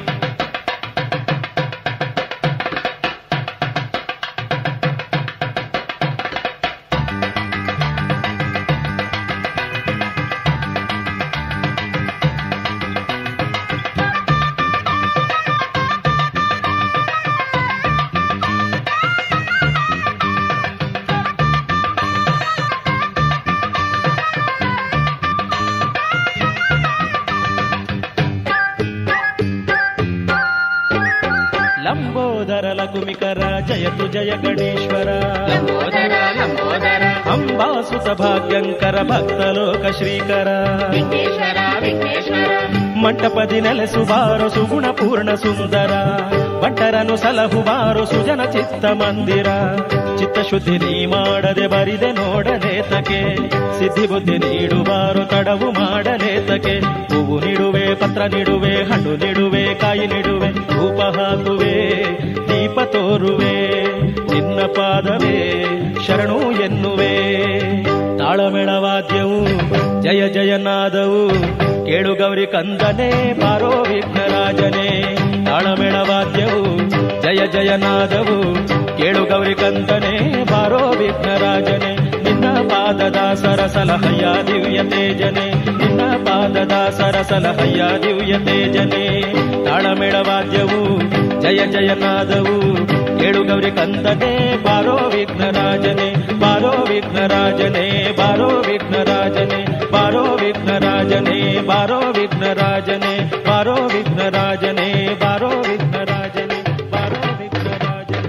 ಲಂಬೋದರ ಲಘುಮಿಕರ ಜಯತು ಜಯ ಗಣೇಶ್ವರ ಲಂಬೋದರ ಲಂಬೋದರ ಅಂಬಾಸುತ ಭಾಗ್ಯಂಕರ ಭಕ್ತಲೋಕ ಶ್ರೀಕರ ವಿಘ್ನೇಶ್ವರ ವಿಘ್ನೇಶ್ವರ ಮಂಟಪದಿ ನೆಲೆಸುವಾರು ಸುಗುಣ ಪೂರ್ಣ ಸುಂದರ ಭಟ್ಟರನು ಸಲಹುವಾರು ಸುಜನ ಚಿತ್ತ ಮಂದಿರ ಚಿತ್ತಶುದ್ಧಿ ನೀ ಮಾಡದೆ ಬರಿದೆ ನೋಡಲೇತಕೆ ಸಿದ್ಧಿ ಬುದ್ಧಿ ನೀಡುವಾರು ತಡವು ಮಾಡಲೇತಕೆ ಹೂವು ನೀಡುವೆ ಪತ್ರ ನೀಡುವೆ ಹಣ್ಣು ನೀಡುವೆ ಕಾಯಿ ನೀಡುವೆ ಧೂಪ ಹಾಕುವೆ ದೀಪ ತೋರುವೆ ನಿನ್ನ ಪಾದವೇ ಶರಣು ಎನ್ನುವೆ ತಾಳಮೆಳವಾದ್ಯವು ಜಯ ಜಯನಾದವು ಕೇಳು ಗೌರಿ ಕಂದನೆ ಬಾರೋ ವಿಘ್ನರಾಜನೇ ತಾಳಮೆಳವಾದ್ಯವು ಜಯ ಜಯನಾದವು ಕೇಳು ಗೌರಿ ಕಂದನೆ ಬಾರೋ ವಿಘ್ನರಾಜನೇ ನಿನ್ನ ಪಾದದ ಸರಸಲಹಯ್ಯ ದಿವ್ಯ ತೇಜನೆ ನಿನ್ನ ಪಾದದ ಸರಸಲಹಯ್ಯ ದಿವ್ಯ ತೇಜನೆ ತಾಳಮೆಳವಾದ್ಯವು ಜಯ ಜಯನಾದವು ಕೇಳು ಗೌರಿ ಕಂದನೆ ಬಾರೋ ವಿಘ್ನರಾಜನೆ ಬಾರೋ ವಿಘ್ನರಾಜನೆ ಬಾರೋ ವಿಘ್ನರಾಜನೆ ಬಾರೋ ವಿಘ್ನರಾಜನೆ ಬಾರೋ ವಿಘ್ನರಾಜನೆ ಬಾರೋ ವಿಘ್ನರಾಜನೆ ಬಾರೋ ವಿಘ್ನರಾಜನೆ ಬಾರೋ ವಿಘ್ನರಾಜನೆ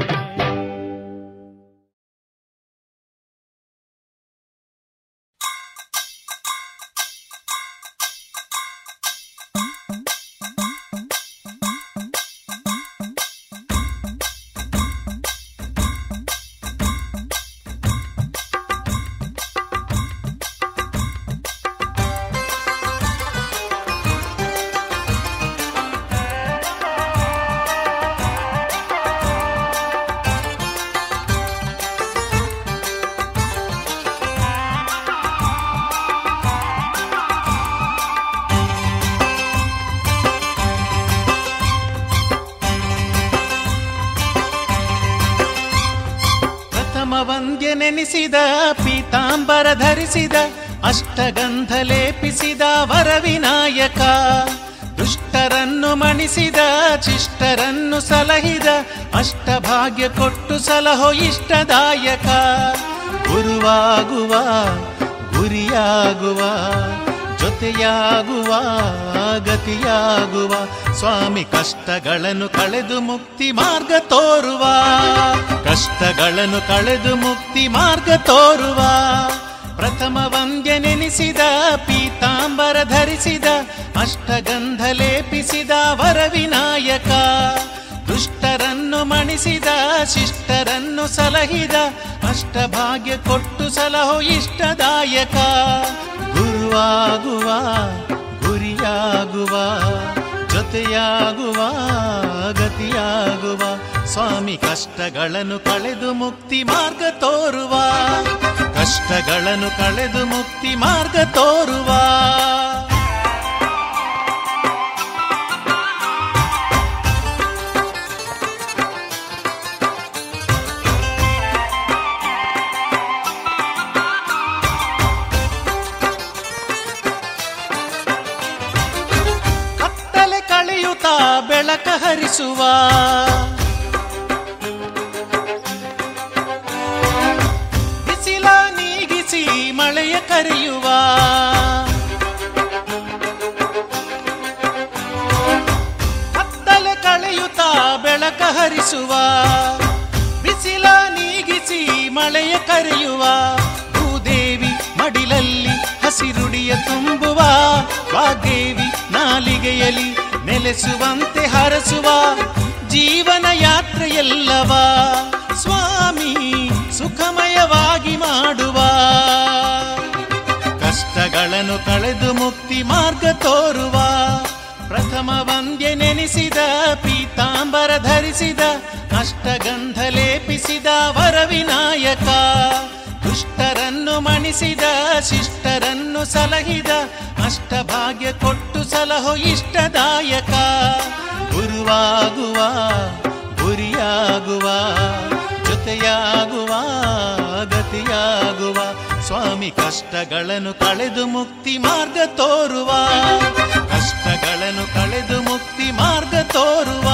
ಪ್ರಥಮ ವಂದ್ಯ ನೆನೆಸಿದ ಪೀತಾಂಬರ ಧರಿಸಿದ ಅಷ್ಟಗಂಧ ಲೇಪಿಸಿದ ವರವಿನಾಯಕ ದುಷ್ಟರನ್ನು ಮಣಿಸಿದ ಶಿಷ್ಟರನ್ನು ಸಲಹಿದ ಅಷ್ಟಭಾಗ್ಯ ಕೊಟ್ಟು ಸಲಹೋ ಇಷ್ಟದಾಯಕ ಗುರುವಾಗುವ ಗುರಿಯಾಗುವ ಜೊತೆಯಾಗುವ ಗತಿಯಾಗುವ ಸ್ವಾಮಿ ಕಷ್ಟಗಳನ್ನು ಕಳೆದು ಮುಕ್ತಿ ಮಾರ್ಗ ತೋರುವ ಕಷ್ಟಗಳನ್ನು ಕಳೆದು ಮುಕ್ತಿ ಮಾರ್ಗ ತೋರುವ ಪ್ರಥಮ ವಂದ್ಯ ನೆನೆಸಿದ ಪೀತಾಂಬರ ಧರಿಸಿದ ಅಷ್ಟಗಂಧ ಲೇಪಿಸಿದ ವರವಿನಾಯಕ ದುಷ್ಟರನ್ನು ಮಣಿಸಿದ ಶಿಷ್ಟರನ್ನು ಸಲಹಿದ ಅಷ್ಟಭಾಗ್ಯ ಕೊಟ್ಟು ಸಲಹೋ ಇಷ್ಟದಾಯಕ ಗುರುವಾಗುವ ಗುರಿಯಾಗುವ ಜೊತೆಯಾಗುವ ಗತಿಯಾಗುವ ಸ್ವಾಮಿ ಕಷ್ಟಗಳನ್ನು ಕಳೆದು ಮುಕ್ತಿ ಮಾರ್ಗ ತೋರುವ ಕಷ್ಟಗಳನ್ನು ಕಳೆದು ಮುಕ್ತಿ ಮಾರ್ಗ ತೋರುವ ಕತ್ತಲೆ ಕಳೆಯುತ್ತಾ ಬೆಳಕ ಹರಿಸುವ ಬಿಸಿಲ ನೀಗಿಸಿ ಮಳೆಯ ಕರೆಯುವ ಕತ್ತಲೆ ಕಳೆಯುತ್ತಾ ಬೆಳಕ ಹರಿಸುವ ಬಿಸಿಲ ನೀಗಿಸಿ ಮಳೆಯ ಕರೆಯುವ ಭೂದೇವಿ ಮಡಿಲಲ್ಲಿ ಹಸಿರುಡಿಯ ತುಂಬುವ ವಾಗ್ದೇವಿ ನಾಲಿಗೆಯಲಿ ನೆಲೆಸುವಂತೆ ಹರಸುವ ಜೀವನ ಯಾತ್ರೆಯಲ್ಲವ ಸ್ವಾಮಿ ಸುಖಮಯವಾಗಿ ಮಾಡುವ ಕಷ್ಟಗಳನ್ನು ಕಳೆದು ಮುಕ್ತಿ ಮಾರ್ಗ ತೋರುವ ಪ್ರಥಮ ವಂದ್ಯ ನೆನೆಸಿದ ಪೀತಾಂಬರ ಧರಿಸಿದ ಅಷ್ಟಗಂಧ ಲೇಪಿಸಿದ ವರವಿನಾಯಕ ದುಷ್ಟರನ್ನು ಮಣಿಸಿದ ಶಿಷ್ಟರನ್ನು ಸಲಹಿದ ಅಷ್ಟಭಾಗ್ಯ ಕೊಟ್ಟು ಸಲಹೋ ಇಷ್ಟದಾಯಕ ಗುರುವಾಗುವ ಗುರಿಯಾಗುವ ಜೊತೆಯಾಗುವ ಗತಿಯಾಗುವ ಸ್ವಾಮಿ ಕಷ್ಟಗಳನ್ನು ಕಳೆದು ಮುಕ್ತಿ ಮಾರ್ಗ ತೋರುವ ಕಷ್ಟಗಳನ್ನು ಕಳೆದು ಮುಕ್ತಿ ಮಾರ್ಗ ತೋರುವ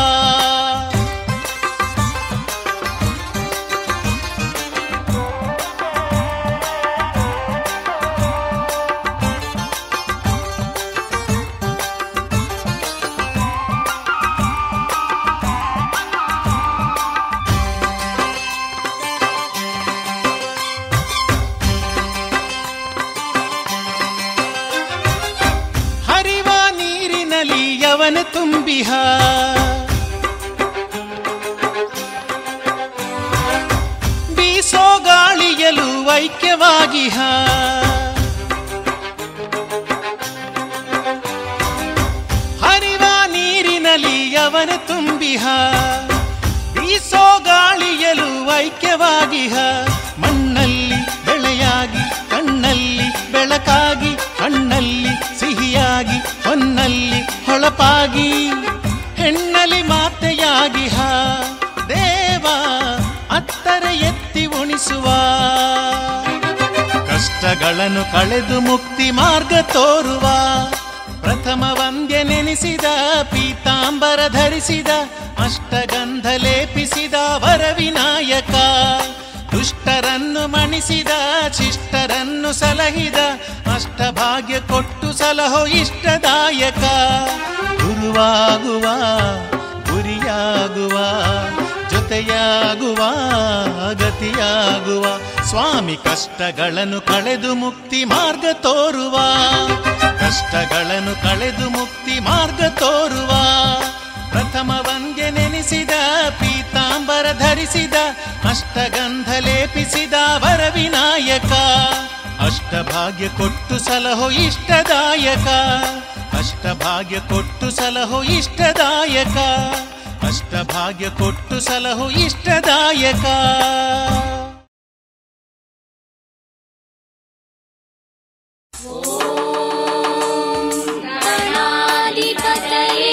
ಹರಿವ ನೀರಿನಲ್ಲಿ ಯವನ ತುಂಬಿಹ ಬೀಸೋ ಗಾಳಿಯಲು ಐಕ್ಯವಾಗಿಹ ಹರಿವ ನೀರಿನಲ್ಲಿ ಯವನ ತುಂಬಿಹ ಬೀಸೋ ಗಾಳಿಯಲು ಐಕ್ಯ ಬೆಳಕಾಗಿ ಕಣ್ಣಲ್ಲಿ ಸಿಹಿಯಾಗಿ ಹೊನ್ನಲ್ಲಿ ಹೊಳಪಾಗಿ ಹೆಣ್ಣಲಿ ಮಾತೆಯಾಗಿ ಹಾ ದೇವ ಅತ್ತರ ಎತ್ತಿ ಉಣಿಸುವ ಕಷ್ಟಗಳನ್ನು ಕಳೆದು ಮುಕ್ತಿ ಮಾರ್ಗ ತೋರುವ ಪ್ರಥಮ ವಂದ್ಯ ನೆನೆಸಿದ ಪೀತಾಂಬರ ಧರಿಸಿದ ಅಷ್ಟಗಂಧ ಲೇಪಿಸಿದ ವರವಿನಾಯಕ ದುಷ್ಟರನ್ನು ಮಣಿಸಿದ ಶಿಷ್ಟರನ್ನು ಸಲಹಿದ ಅಷ್ಟಭಾಗ್ಯ ಕೊಟ್ಟು ಸಲಹೋ ಇಷ್ಟದಾಯಕ ಗುರುವಾಗುವ ಗುರಿಯಾಗುವ ಜೊತೆಯಾಗುವ ಗತಿಯಾಗುವ ಸ್ವಾಮಿ ಕಷ್ಟಗಳನ್ನು ಕಳೆದು ಮುಕ್ತಿ ಮಾರ್ಗ ತೋರುವ ಕಷ್ಟಗಳನ್ನು ಕಳೆದು ಮುಕ್ತಿ ಮಾರ್ಗ ತೋರುವ ಪ್ರಥಮ ವಂದ್ಯ ನೆನೆಸಿದ ಪೀತಾಂಬರ ಧರಿಸಿದ ಅಷ್ಟಗಂಧ ಲೇಪಿಸಿದ ವರವಿನಾಯಕ ಅಷ್ಟಭಾಗ್ಯ ಕೊಟ್ಟು ಸಲಹೋ ಇಷ್ಟದಾಯಕ ಅಷ್ಟಭಾಗ್ಯ ಕೊಟ್ಟು ಸಲಹೋ ಇಷ್ಟದಾಯಕ ಅಷ್ಟಭಾಗ್ಯ ಕೊಟ್ಟು ಸಲಹೋ ಇಷ್ಟದಾಯಕ ಗಣಾಧಿಪತಯೇ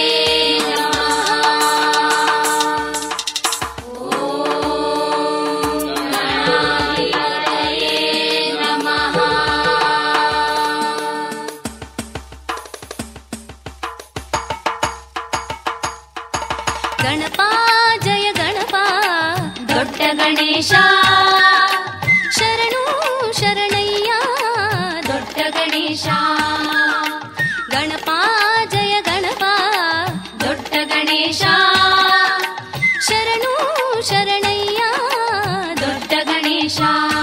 ನಮಃ ಗಣಪ ಜಯ ಗಣಪ ದೊಡ್ಡ ಗಣೇಶ ಶರಣು ಶರಣಯ್ಯ ದೊಡ್ಡ ಗಣೇಶ ಗಣಪ ಜಯ ಗಣಪ ದೊಡ್ಡ ಗಣೇಶ ಶರಣು ಶರಣಯ್ಯ ದೊಡ್ಡ ಗಣೇಶ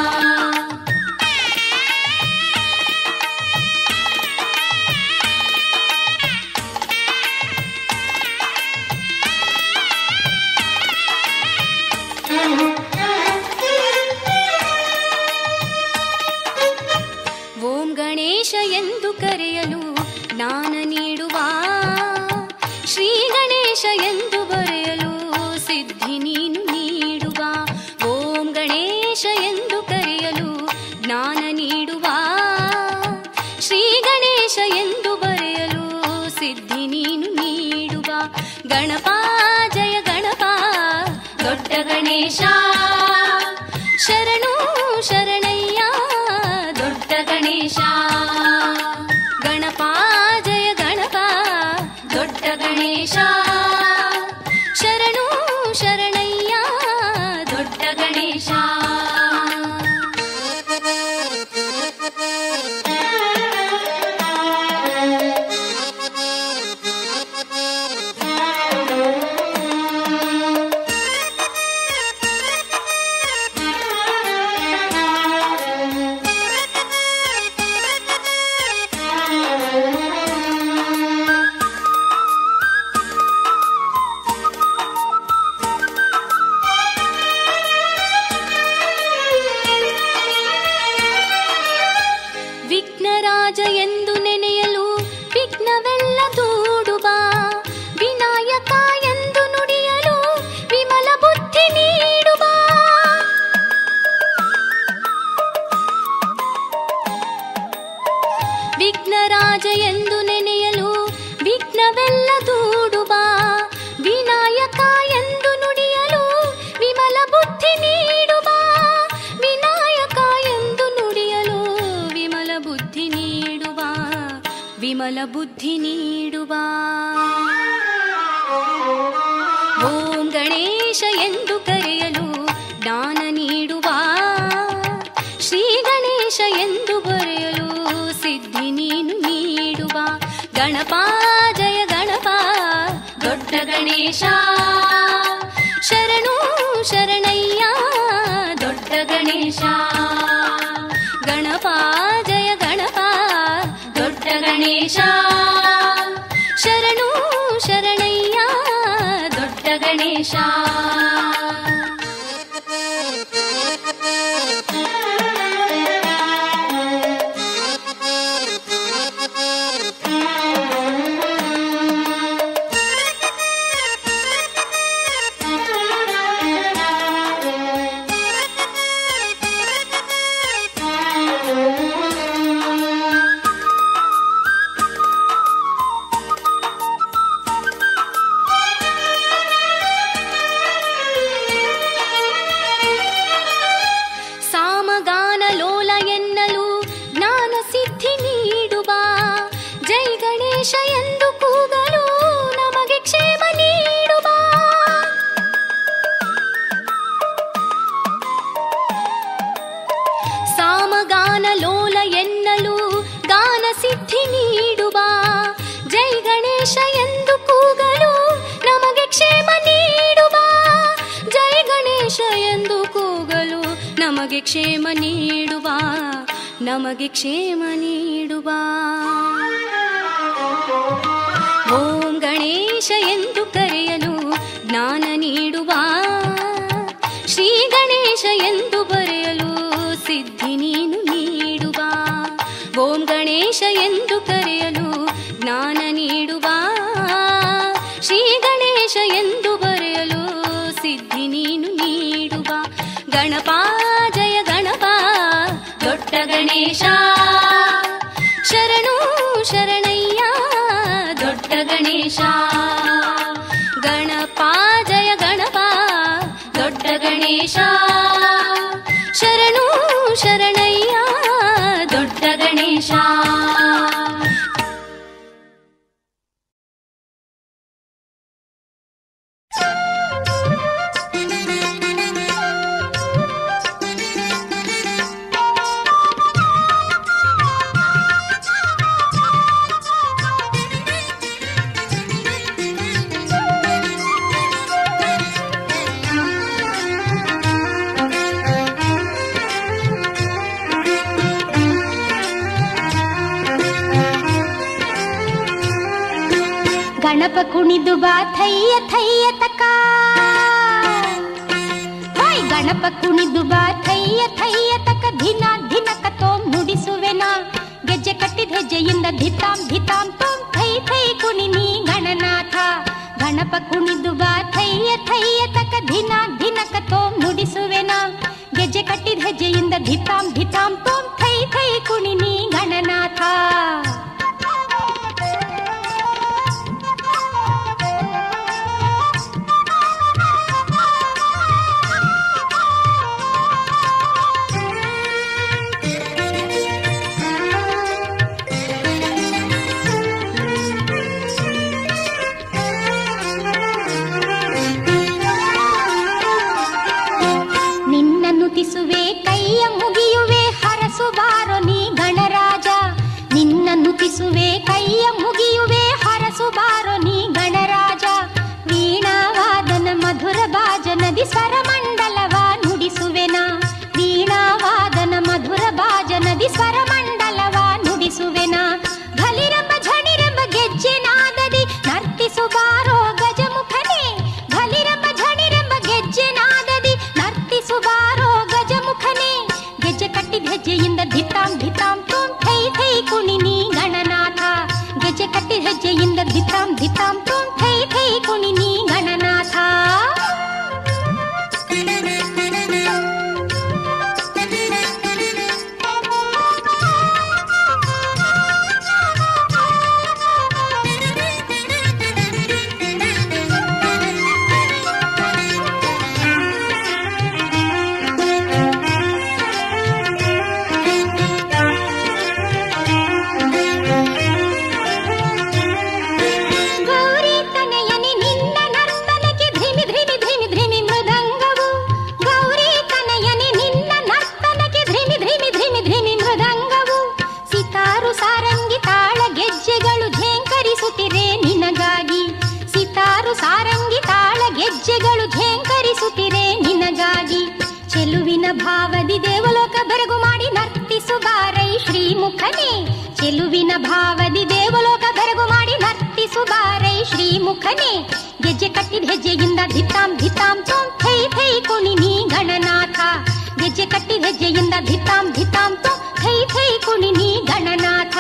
ಓಂ ಗಣೇಶ ಎಂದು ಕರೆಯಲು ಜ್ಞಾನ ನೀಡುವ ಶ್ರೀ ಗಣೇಶ ಎಂದು ಬರೆಯಲು ಸಿದ್ಧಿ ನೀನು ನೀಡುವ ಓಂ ಗಣೇಶ ಎಂದು ಕರೆಯಲು ಜ್ಞಾನ ನೀಡುವ ಶ್ರೀ ಗಣೇಶ ಎಂದು ಬರೆಯಲು ಸಿದ್ಧಿ ನೀನು ನೀಡುವ ಗಣಪ ಜಯ ಗಣಪ ದೊಡ್ಡ ಗಣೇಶ ಶರಣು ಶರಣಯ್ಯ ದೊಡ್ಡ ಗಣೇಶ ಗಣಪ ಜಯ ಗಣಪ ದೊಡ್ಡ ಗಣೇಶ ಶರಣು ಶರಣಯ್ಯ ದೊಡ್ಡ ಗಣೇಶ ವಿಘ್ನರಾಜ ಎಂದು ನೆನೆಯಲು ವಿಘ್ನವೆಲ್ಲ ದೂಡುವ ವಿನಾಯಕ ಎಂದು ನುಡಿಯಲು ವಿಮಲ ಬುದ್ಧಿ ನೀಡುವ ವಿಘ್ನರಾಜ ಎಂದು ನೆನೆಯಲು ವಿಘ್ನವೆಲ್ಲ ದೂಡುವ ವಿನಾಯಕ ಎಂದು ನುಡಿಯಲು ವಿಮಲ ಬುದ್ಧಿ ನೀಡುವ ವಿನಾಯಕ ಎಂದು ನುಡಿಯಲು ವಿಮಲ ಬುದ್ಧಿ ನೀಡುವ ವಿಮಲ ಬುದ್ಧಿ ನೀಡುವ ಓಂ ಗಣೇಶ ಎಂದು ಕರೆಯಲು ಜ್ಞಾನ ನೀಡುವ ಶ್ರೀ ಗಣೇಶ ಎಂದು ಬರೆಯಲು ಸಿದ್ಧಿ ನೀನು ನೀಡುವ ಗಣಪ ಜಯ ಗಣಪ ದೊಡ್ಡ ಗಣೇಶ ಶರಣು ಶರಣಯ್ಯ ದೊಡ್ಡ ಗಣೇಶ ಗಣಪ ಜಯ ಗಣಪ ದೊಡ್ಡ ಗಣೇಶ ಶರಣು ಶರಣಯ್ಯ ದೊಡ್ಡ ಗಣೇಶ ಗಣೇಶ ಎಂದು ಕೂಗಲು ನಮಗೆ ಕ್ಷೇಮ ನೀಡುವ ಸಾಮಗಾನ ಲೋಲ ಎನ್ನಲು ಗಾನ ಸಿದ್ಧಿ ನೀಡುವ ಜೈ ಗಣೇಶ ಎಂದು ಕೂಗಲು ನಮಗೆ ಕ್ಷೇಮ ನೀಡುವ ಜೈ ಗಣೇಶ ಎಂದು ಕೂಗಲು ನಮಗೆ ಕ್ಷೇಮ ನೀಡುವ ನಮಗೆ ಕ್ಷೇಮ ನೀಡುವ ಓಂ ಗಣೇಶ ಎಂದು ಕರೆಯಲು ಜ್ಞಾನ ನೀಡುವ ಶ್ರೀ ಗಣೇಶ ಎಂದು ಬರೆಯಲು ಸಿದ್ಧಿ ನೀನು ನೀಡುವ ಓಂ ಗಣೇಶ ಎಂದು ಕರೆಯಲು ಜ್ಞಾನ ನೀಡುವ ಶ್ರೀ ಗಣೇಶ ಎಂದು ಬರೆಯಲು ಸಿದ್ಧಿ ನೀನು ನೀಡುವ ಗಣಪ ಜಯ ಗಣಪ ದೊಡ್ಡ ಗಣೇಶ ಶರಣು ಶರಣಯ್ಯ ದೊಡ್ಡ ಗಣೇಶ ಗಣಪ ಜಯ ಗಣಪ ದೊಡ್ಡ ಗಣೇಶ ಶರಣು ಶರಣಯ್ಯ ದೊಡ್ಡ ಗಣೇಶ ಗಣಪ ಕುಣಿದು ಬಾ ಥಯ್ಯ ಥಯ್ಯ ತಕ ಹಾಯ್ ಗಣಪ ಕುಣಿದು ಬಾ ಥಯ್ಯ ಥಯ್ಯ ತಕ ದಿನ ದಿನಕ ತೋಂ ನುಡಿಸುವೆನ ಗೆಜ್ಜೆ ಕಟ್ಟಿದ ಹೆಜ್ಜೆಯಿಂದ ಧಿತಾಂ ಧಿತಾಂ ತೋಂ ಥೈ ಥೈ ಕುಣಿ ನೀ ಗಣನಾಥ ಗಣಪ ಕುಣಿದು ಬಾ ಥಯ್ಯ ಥಯ್ಯ ತಕ ದಿನ ದಿನಕ ತೋಂ ನುಡಿಸುವೆನ ಗೆಜ್ಜೆ ಕಟ್ಟಿದ ಹೆಜ್ಜೆಯಿಂದ ಧಿತಾಂ ಧಿತಾಂ ತೋಂ ಥೈ ಥೈ ಕುಣಿ ನೀ ಗಣನಾಥ ನಿನ್ನನ್ನು ತಿಸುವೆ ಕೈಯ ಮುಗಿಯುವೆ ಹರಸು ಬಾರೋ ನೀ ಗಣರಾಜ ನಿನ್ನನ್ನು ತಿಸುವೆ ಕೈಯ ಮುಗಿಯುವೆ ಹರಸು ಬಾರೋ ನೀ ಗಣರಾಜ ವೀಣಾವಾದನ ಮಧುರ ಬಾಜನದಿ ಸ್ವರಮಂಡಲವ ನುಡಿಸುವೆನ ವೀಣಾವಾದನ ಮಧುರ ಬಾಜನದಿ ಸ್ವರಮಂಡಲವ ನುಡಿಸುವೆನ ಘಲಿರಂಬ ಝಣಿರಂಬ ಗೆಜ್ಜೆ ನಾದದಿ ನರ್ತಿಸು ಬಾರೋ ಗಜಮುಖನೇ ಘಲಿರಂಬ ಝಣಿರಂಬ ಗೆಜ್ಜೆ ನಾದದಿ ನರ್ತಿಸು ಬಾರೋ ಗಜಮುಖನೇ ಗೆಜ್ಜೆ ಕಟ್ಟಿದ ಹೆಜ್ಜೆಯಿಂದ ಧಿತಾಂ ಧಿತಾಂ ತೋಂ ಥೈ ಥೈ ಕುಣಿ ನೀ ಗಣನಾಥ ಗೆಜ್ಜೆ ಕಟ್ಟಿದ ಹೆಜ್ಜೆಯಿಂದ ಧಿತಾಂ ಧಿತಾಂ ತೋಂ ಥೈ ಥೈ ಕುಣಿ ನೀ ಗಣನಾಥ ಗೌರಿ ತನಯನಿ ನಿನ್ನ ನರ್ತನಕ್ಕೆ ಧಿಮಿ ಧಿಮಿ ಧಿಮಿ ಧಿಮಿ ಮೃದಂಗವು ಗೌರಿ ತನಯನಿ ನಿನ್ನ ನರ್ತನಕ್ಕೆ ಧಿಮಿ ಧಿಮಿ ಧಿಮಿ ಧಿಮಿ ಮೃದಂಗವು ಸಿತಾರು ಸಾರಂಗಿ ತಾಳ ಗೆಜ್ಜೆಗಳು ಝೇಂಕರಿಸುತ್ತಿರೆ ನಿನಗಾಗಿ ಸಿತಾರು ಸಾರಂಗಿ ತಾಳ ಗೆಜ್ಜೆಗಳು ಝೇಂಕರಿಸುತ್ತಿರೆ ನಿನಗಾಗಿ ಚೆಲುವಿನ ಭಾವದಿ ದೇವಲೋಕ ಬೆರಗು ಮಾಡಿ ನರ್ತಿಸು ಬಾರೈ ಶ್ರೀಮುಖನೇ ಚೆಲುವಿನ ಭಾವದಿ ದೇವಲೋಕ ಬೆರಗು ಮಾಡಿ ನರ್ತಿಸು ಬಾರೈ ಶ್ರೀಮುಖನೇ ಗೆಜ್ಜೆ ಕಟ್ಟಿದ ಹೆಜ್ಜೆಯಿಂದ ಧಿತಾಂ ಧಿತಾಂ ತೋಂ ಥೈ ಥೈ ಕುಣಿ ನೀ ಗಣನಾಥ ಗೆಜ್ಜೆ ಕಟ್ಟಿದ ಹೆಜ್ಜೆಯಿಂದ ಧಿತಾಂ ಧಿತಾಂ ತೋಂ ಥೈ ಥೈ ಕುಣಿ ನೀ ಗಣನಾಥ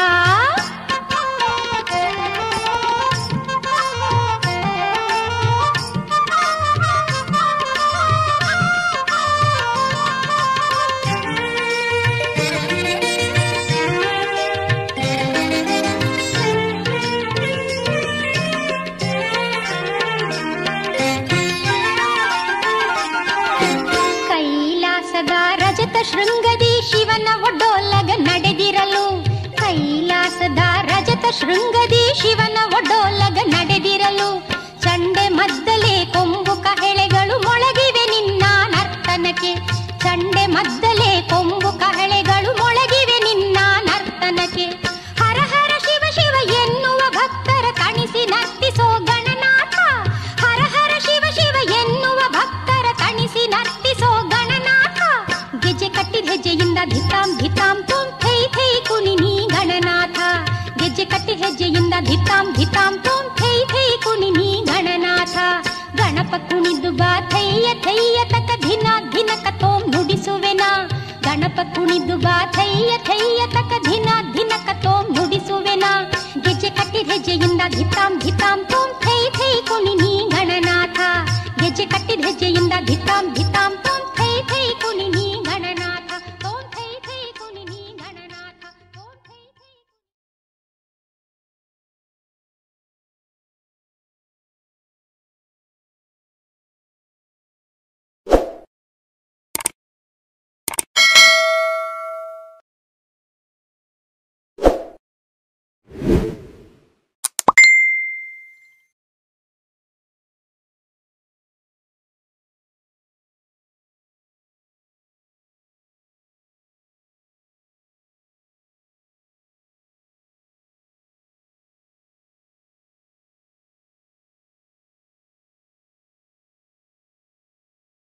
ಕೈಲಾಸದ ರಜತ ಶೃಂಗದಿ ಶಿವನ ಒಡ್ಡೋಲಗ ನಡೆದಿರಲು ಕೈಲಾಸದ ರಜತ ಶೃಂಗದಿ ಶಿವನ ಒಡ್ಡೋಲಗ ನಡೆದಿರಲು ಚಂಡೆ ಮದ್ದಲೆ ಕೊಂಬು ಕಹಳೆಗಳು ಮೊಳಗಿವೆ ನಿನ್ನ ನರ್ತನಕ್ಕೆ ಚಂಡೆ ಮದ್ದಲೆ ಕೊಂಬು ಕಹಳೆಗಳು ಮೊಳಗಿವೆ ನಿನ್ನ ನರ್ತನಕ್ಕೆ ಹರ ಹರ ಶಿವ ಶಿವ ಎನ್ನುವ ಭಕ್ತರ ತಣಿಸಿ ನರ್ತಿಸೋ ಗಣನಾಥ ಹರ ಹರ ಶಿವ ಶಿವ ಎನ್ನುವ ಭಕ್ತರ ತಣಿಸಿ ನರ್ತಿಸೋ ಗಣನಾಥ ಗೆಜ್ಜೆ ಕಟ್ಟಿದ ಹೆಜ್ಜೆಯಿಂದ ಧಿತಾಂ ಧಿತಾಂ ತುಂ ಥೈ ಥೈ ಕುನಿ ನೀ ಗಣನಾಥ ಗೆಜ್ಜೆ ಕಟ್ಟಿ ಹೆಜ್ಜೆಯಿಂದ ಧಿತಾಂ ಧಿತಾಂ ತುಂ ಥೈ ಥೈ ಕುನಿ ನೀ ಗಣನಾಥ ಗಣಪ ಕುಣಿದು ಬಾ ಥೈಯ ಥೈಯ ತಕ ಧಿನ ಧಿನ ಕಥೋಂ ನುಡಿಸುವೆನ ಗಣಪ ಕುಣಿದು ಬಾ ಥೈಯ ಥೈಯ ತಕ ಧಿನ ಧಿನ ಕಥೋಂ ನುಡಿಸುವೆನ